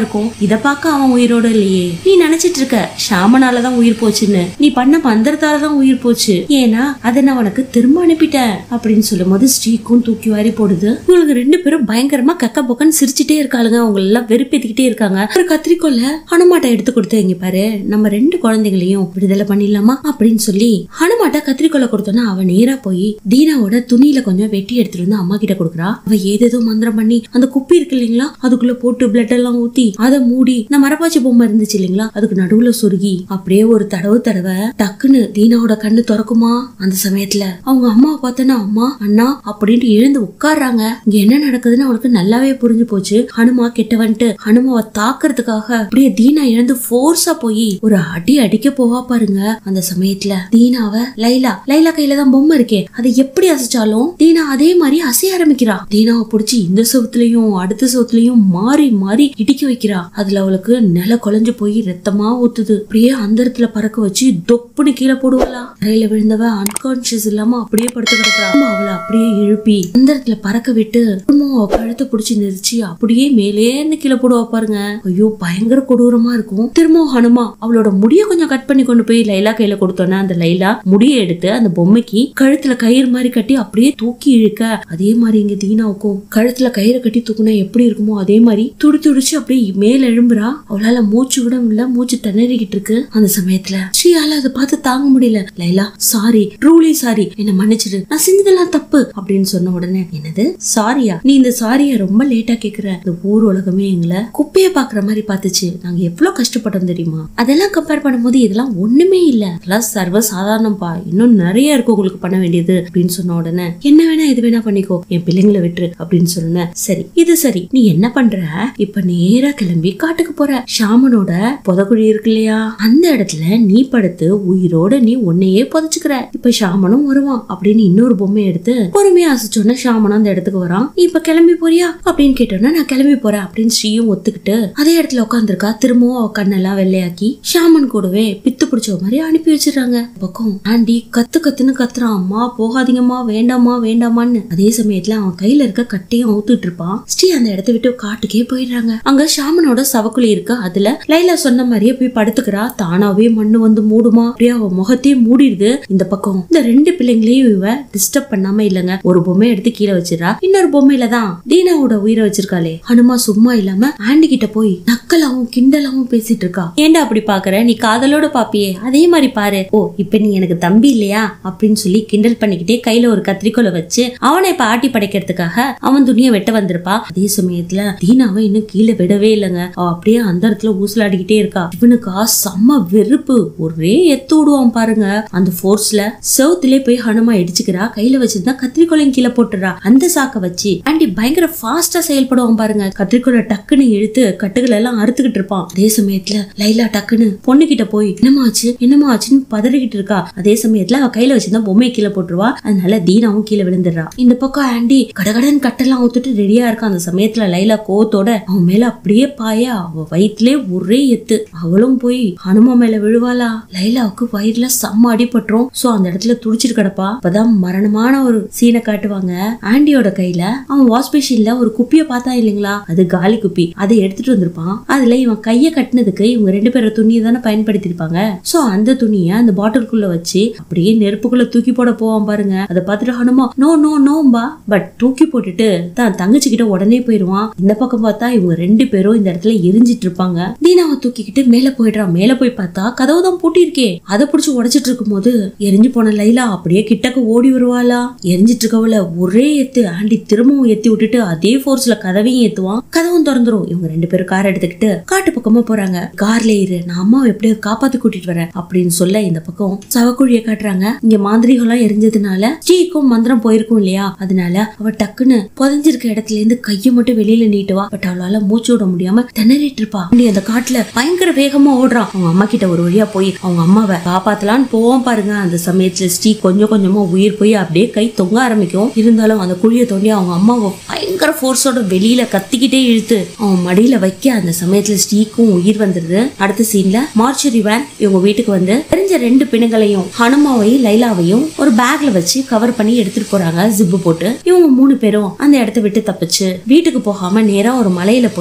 இருக்கும் இத பார்க்க அவன் உயிரோட இல்லையே நீ நினைச்சிட்டு இருக்க ஷாமனாலதான் உயிர் போச்சுன்னு நீ பண்ண மந்திரத்தால தான் உயிர் போச்சு ஏன்னா அதை நான் உனக்கு திரும்ப அனுப்பிட்டேன் அப்படின்னு சொல்லும் போது ஸ்ரீக்கும் தூக்கி வாரி போடுது இவங்களுக்கு ரெண்டு பேரும் பயங்கரமா கக்க பொக்கன்னு சிரிச்சுட்டே இருக்காளுங்க அவங்க எல்லாம் வெறுப்பேத்திக்கிட்டே இருக்காங்க ஒரு கத்திரிக்கோல ஹனுமாட்டை எடுத்து கொடுத்து இங்க பாரு நம்ம ரெண்டு குழந்தைகளையும் விடுதலை பண்ணிடலாமா அப்படின்னு சொல்லி ஹனுமாட்டா கத்திரிக்கோலை கொடுத்தோன்னா அவ நேரா போய் தீனாவோட துணியில கொஞ்சம் வெட்டி எடுத்துட்டு வந்து அம்மா கிட்ட கொடுக்குறா அவ ஏதேதோ மந்திரம் பண்ணி அந்த குப்பி இருக்கு இல்லைங்களா அதுக்குள்ள போட்டு பிளட் எல்லாம் ஊத்தி அதை மூடி இந்த மரப்பாச்சி பொம்மை இருந்துச்சு இல்லைங்களா அதுக்கு நடுவுல சொருகி அப்படியே ஒரு தடவை தடவை டக்குன்னு தீனாவோட கண்ணு திறக்குமா அந்த சமயத்துல அவங்க அம்மாவை பார்த்தோன்னா அம்மா அண்ணா அப்படின்ட்டு எழுந்து உட்கார்றாங்க இங்க என்ன நடக்குதுன்னு அவளுக்கு நல்லாவே புரிஞ்சு போச்சு ஹனுமா கிட்டவன்ட்டு ஹனுமாவை தாக்குறதுக்காக அப்படியே தீனா எழுந்து ஃபோர்ஸா போய் ஒரு அடி அடிக்க போவா பாருங்க அந்த சமயத்துல தீனாவ லைலா லைலா கையில தான் பொம்மை இருக்கே அதை எப்படி அசைச்சாலும் தீனா அதே மாதிரி அசைய ஆரம்பிக்கிறா தீனாவை புடிச்சு இந்த சவுத்துலயும் அடுத்த சவுத்துலயும் மாறி மாறி இடிக்க வைக்கிறா அதுல அவளுக்கு நில குலைஞ்சு போய் ரத்தமா ஊத்துது அப்படியே அந்தரத்துல பறக்க வச்சு தொப்புன்னு கீழே போடுவாளா தரையில விழுந்தவ அன்கான்சியஸ் இல்லாம அப்படியே படுத்து கிடக்குறா அம்மா அவளை அப்படியே எழுப்பி அந்தரத்துல பறக்க விட்டு திரும்பவும் அவ கழுத்தை புடிச்சு நெரிச்சு அப்படியே மேலே இருந்து கீழே போடுவா பாருங்க ஐயோ பயங்கர கொடூரமா இருக்கும் திரும்பவும் ஹனுமா அவளோட முடிய கொஞ்சம் கட் பண்ணி கொண்டு போய் லைலா கையில கொடுத்தோன்னா அந்த லைலா முடியை எடுத்து அந்த பொம்மைக்கு கழுத்துல கயிறு மாதிரி கட்டி அப்படியே தூக்கி இழுக்க அதே மாதிரி இங்க தீனாவுக்கும் கழுத்துல கயிறு கட்டி தூக்குனா எப்படி இருக்குமோ அதே மாதிரி துடி துடிச்சு அப்படியே மேல எழும்புறா அவளால மூச்சு விட முடியல மூச்சு திணறிக்கிட்டு இருக்கு அந்த சமயத்துல ஸ்ரீயால அதை பார்த்து தாங்க முடியல லைலா சாரி ட்ரூலி சாரி என்ன மன்னிச்சிடு நான் செஞ்சதெல்லாம் தப்பு அப்படின்னு சொன்ன உடனே என்னது சாரியா நீ இந்த சாரிய ரொம்ப லேட்டா கேக்குற இந்த ஊர் உலகமே எங்களை குப்பைய பாக்குற மாதிரி பார்த்துச்சு நாங்க எவ்வளவு கஷ்டப்பட்டோம் தெரியுமா அதெல்லாம் கம்பேர் பண்ணும்போது இதெல்லாம் ஒண்ணுமே இல்ல அதெல்லாம் சர்வ சாதாரணப்பா இன்னும் நிறைய இருக்கு உங்களுக்கு பண்ண வேண்டியது அப்படின்னு சொன்ன உடனே என்ன வேணா இது வேணா பண்ணிக்கோ என் பிள்ளைங்களை விட்டுரு அப்படின்னு சொன்னேன் சரி இது சரி நீ என்ன பண்ற இப்ப நேரா கிளம்பி காட்டுக்கு போற ஷாமனோட புதக்குழி இருக்கு இல்லையா அந்த இடத்துல நீ படுத்து உயிரோட நீ உன்னையே புதைச்சுக்கிற இப்ப ஷாமனும் வருவான் அப்படின்னு இன்னொரு பொம்மை எடுத்து பொறுமையா அசைச்சோன்னா ஷாமனும் அந்த இடத்துக்கு வரான் நீ இப்ப கிளம்பி போறியா அப்படின்னு கேட்டோன்னா நான் கிளம்பி போறேன் அப்படின்னு ஸ்ரீயும் ஒத்துக்கிட்டு அதே இடத்துல உட்காந்துருக்கா திரும்பவும் அவ கண்ணெல்லாம் வெள்ளையாக்கி ஷாமன் கூடவே பித்து பிடிச்ச மாதிரி அனுப்பி வச்சிடுறாங்க பக்கம் ஆண்டி கத்து கத்துன்னு கத்துறான் அம்மா போகாதீங்கம்மா வேண்டாமா வேண்டாமான்னு அதே சமயத்துல அவன் கையில இருக்க கட்டையும் அவுத்துட்டு இருப்பான் ஸ்ரீ அந்த இடத்த விட்டு காட்டுக்கே போயிடுறாங்க அங்க ஷாமனோட சவக்குழி இருக்கு அதுல லைலா சொன்ன மாதிரியே போய் படுத்துக்கிறா தானாவே மண்ணு வந்து மூடுமா அப்படியே அவ முகத்தையே மூடிடுது இந்த பக்கம் இந்த ரெண்டு பிள்ளைங்களையும் இவ டிஸ்டர்ப் பண்ணாம இல்லங்க ஒரு பொம்மை எடுத்து கீழே வச்சிடறா இன்னொரு பொம்மையில தான் தீனாவோட உயிரை வச்சிருக்காளே ஹனுமா சும்மா இல்லாம ஆண்டி கிட்ட போய் நக்கலாவும் கிண்டலாவும் பேசிட்டு இருக்கா ஏன்டா அப்படி பாக்குற நீ காதலோட பாப்பியே அதே மாதிரி பாரு ஓ இப்ப நீ எனக்கு தம்பி இல்லையா அப்படின்னு சொல்லி கிண்டல் பண்ணிக்கிட்டே கையில ஒரு கத்திரிக்கோலை வச்சு அவனை இப்ப ஆட்டி படைக்கிறதுக்காக அவன் துணியை வெட்ட வந்திருப்பா அதே சமயத்துல தீனாவை இன்னும் கீழே விடவே இல்லைங்க அவ அப்படியே அந்த இடத்துல ஊசலாடிக்கிட்டே இருக்கா இவனுக்கா செம்ம வெறுப்பு ஒரே எத்து விடுவான் பாருங்க அந்த ஃபோர்ஸ்ல செவுத்திலே போய் ஹனுமா இடிச்சுக்கிறா கையில வச்சிருந்தா கத்திரிக்கோலையும் கீழே போட்டுறா அந்த சாக்க வச்சு ஆண்டி பயங்கர ஃபாஸ்டா செயல்படுவான் பாருங்க கத்திரிக்கோலை டக்குன்னு இழுத்து கட்டுகள் எல்லாம் அறுத்துக்கிட்டு இருப்பான் அதே சமயத்துல லைலா டக்குன்னு பொண்ணு கிட்ட போய் என்னமா ஆச்சு என்னமா ஆச்சுன்னு பதறிக்கிட்டு இருக்கா அதே சமயத்துல அவ கையில வச்சிருந்தா பொம்மையை கீழே போட்டுருவா அதனால தீனாவும் கீழே விழுந்துடுறா இந்த பக்கம் ஆண்டி கடகடன் கட்டெல்லாம் ஊத்துட்டு ரெடியா இருக்கா அந்த சமயத்துல லைலா கோவத்தோட அவன் மேல அப்படியே பாய அவ வயிற்றுலே ஒரே எத்து அவளும் போய் ஹனுமா மேல விழுவாளா லைலாவுக்கு வயிறுல செம்ம அடிபட்டுரும் சோ அந்த இடத்துல துடிச்சிட்டு கிடப்பா அப்பதான் மரணமான ஒரு சீனை காட்டுவாங்க ஆண்டியோட கையில அவன் வாஷ் மிஷின்ல ஒரு குப்பிய பார்த்தா இல்லைங்களா அது காலி குப்பி அதை எடுத்துட்டு வந்திருப்பான் அதுல இவன் கைய கட்டினதுக்கு இவங்க ரெண்டு பேரும் துணியை தானே பயன்படுத்திருப்பாங்க சோ அந்த துணியை அந்த பாட்டிலுக்குள்ள வச்சு அப்படியே நெருப்புக்குள்ள தூக்கி போட போவான் பாருங்க அதை பார்த்துட்டு ஹனுமா நோ நோ நோம்பா பட் தூக்கி போட்டுட்டு தான் தங்கச்சி கிட்ட உடனே போயிருவான் இந்த பக்கம் பார்த்தா இவங்க ரெண்டு பேரும் இந்த இடத்துல எரிஞ்சிட்டு இருப்பாங்க தீனாவை தூக்கிக்கிட்டு மேல போயிடுறான் மேல போய் பார்த்தா கதவு தான் பூட்டியிருக்கே அதை புடிச்சு உடைச்சிட்டு இருக்கும் போது எரிஞ்சு போன லைலா அப்படியே கிட்டக்க ஓடி வருவாளா எரிஞ்சிட்டு இருக்கவள ஒரே எத்து ஆண்டி திரும்பவும் ஏத்தி விட்டுட்டு அதே ஃபோர்ஸ்ல கதவையும் ஏத்துவான் கதவும் திறந்துரும் இவங்க ரெண்டு பேரும் கார் எடுத்துக்கிட்டு காட்டு பக்கமா போறாங்க கார்ல இரு நான் அம்மாவை எப்படியோ காப்பாத்தி கூட்டிட்டு வரேன் அப்படின்னு சொல்ல இந்த பக்கம் சவக்குழிய காட்டுறாங்க இங்க மாந்திரிகம் எல்லாம் எரிஞ்சதுனால ஸ்ரீக்கும் மந்திரம் போயிருக்கும் இல்லையா அதனால அவ டக்குன்னு புதஞ்சிருக்க இடத்துல இருந்து கைய மட்டும் வெளியில நீட்டுவா பட் அவளால மூச்சு விட முடியாம திணறிட்டு இருப்பா ஆண்டி அந்த காட்டுல பயங்கர வேகமா ஓடுறான் அவங்க அம்மா கிட்ட ஒரு வழியா போய் அவங்க அம்மாவை காப்பாத்தலான்னு போவோம் பாருங்க அந்த சமயத்துல ஸ்ரீ கொஞ்சம் கொஞ்சமா உயிர் போய் அப்படியே கை தொங்க ஆரம்பிக்கும் இருந்தாலும் அந்த குழியை தோண்டி அவங்க அம்மாவை பயங்கர ஃபோர்ஸோட வெளியில கத்திக்கிட்டே இழுத்து அவன் மடியில வைக்க அந்த சமயத்துல ஸ்ரீக்கும் உயிர் வந்துருது அடுத்த சீன்ல மார்ச்சரி வேன் இவங்க வீட்டுக்கு வந்து தெரிஞ்ச ரெண்டு பிணங்களையும் ஹனுமாவையும் லைலாவையும் ஒரு பேக்ல வச்சு கவர் பண்ணி எடுத்துட்டு போறாங்க ஜிப்பு போட்டு இவங்க மூணு பேரும் அந்த இடத்த விட்டு தப்பிச்சு வீட்டுக்கு போகாம நேரா ஒரு மலையில போயிட்டு அங்க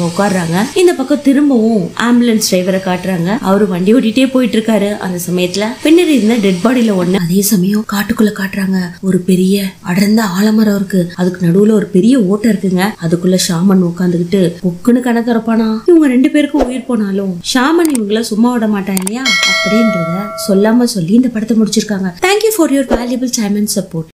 அவங்க உட்கார்றாங்க இந்த பக்கம் திரும்பவும் ஆம்புலன்ஸ் டிரைவரை காட்டுறாங்க அவரு வண்டி ஓட்டிட்டே போயிட்டு இருக்காரு அந்த சமயத்துல பின்னாடி இருந்த டெட் பாடியில ஒண்ணு அதே சமயம் காட்டுக்குள்ள காட்டுறாங்க ஒரு பெரிய அடர்ந்த ஆலமரம் இருக்கு அதுக்கு நடுவுல ஒரு பெரிய ஓட்டை இருக்குங்க அதுக்குள்ள ஷாமன் உட்காந்துக்கிட்டு பொக்குன்னு கணக்கு திறப்பானா இவங்க ரெண்டு பேருக்கும் உயிர் போனாலும் ஷாமன் இவங்கள சும்மா விட மாட்டான் இல்லையா அப்படின்றத சொல்லாம சொல்லி இந்த படத்தை முடிச்சிருக்காங்க thank you for your valuable time and support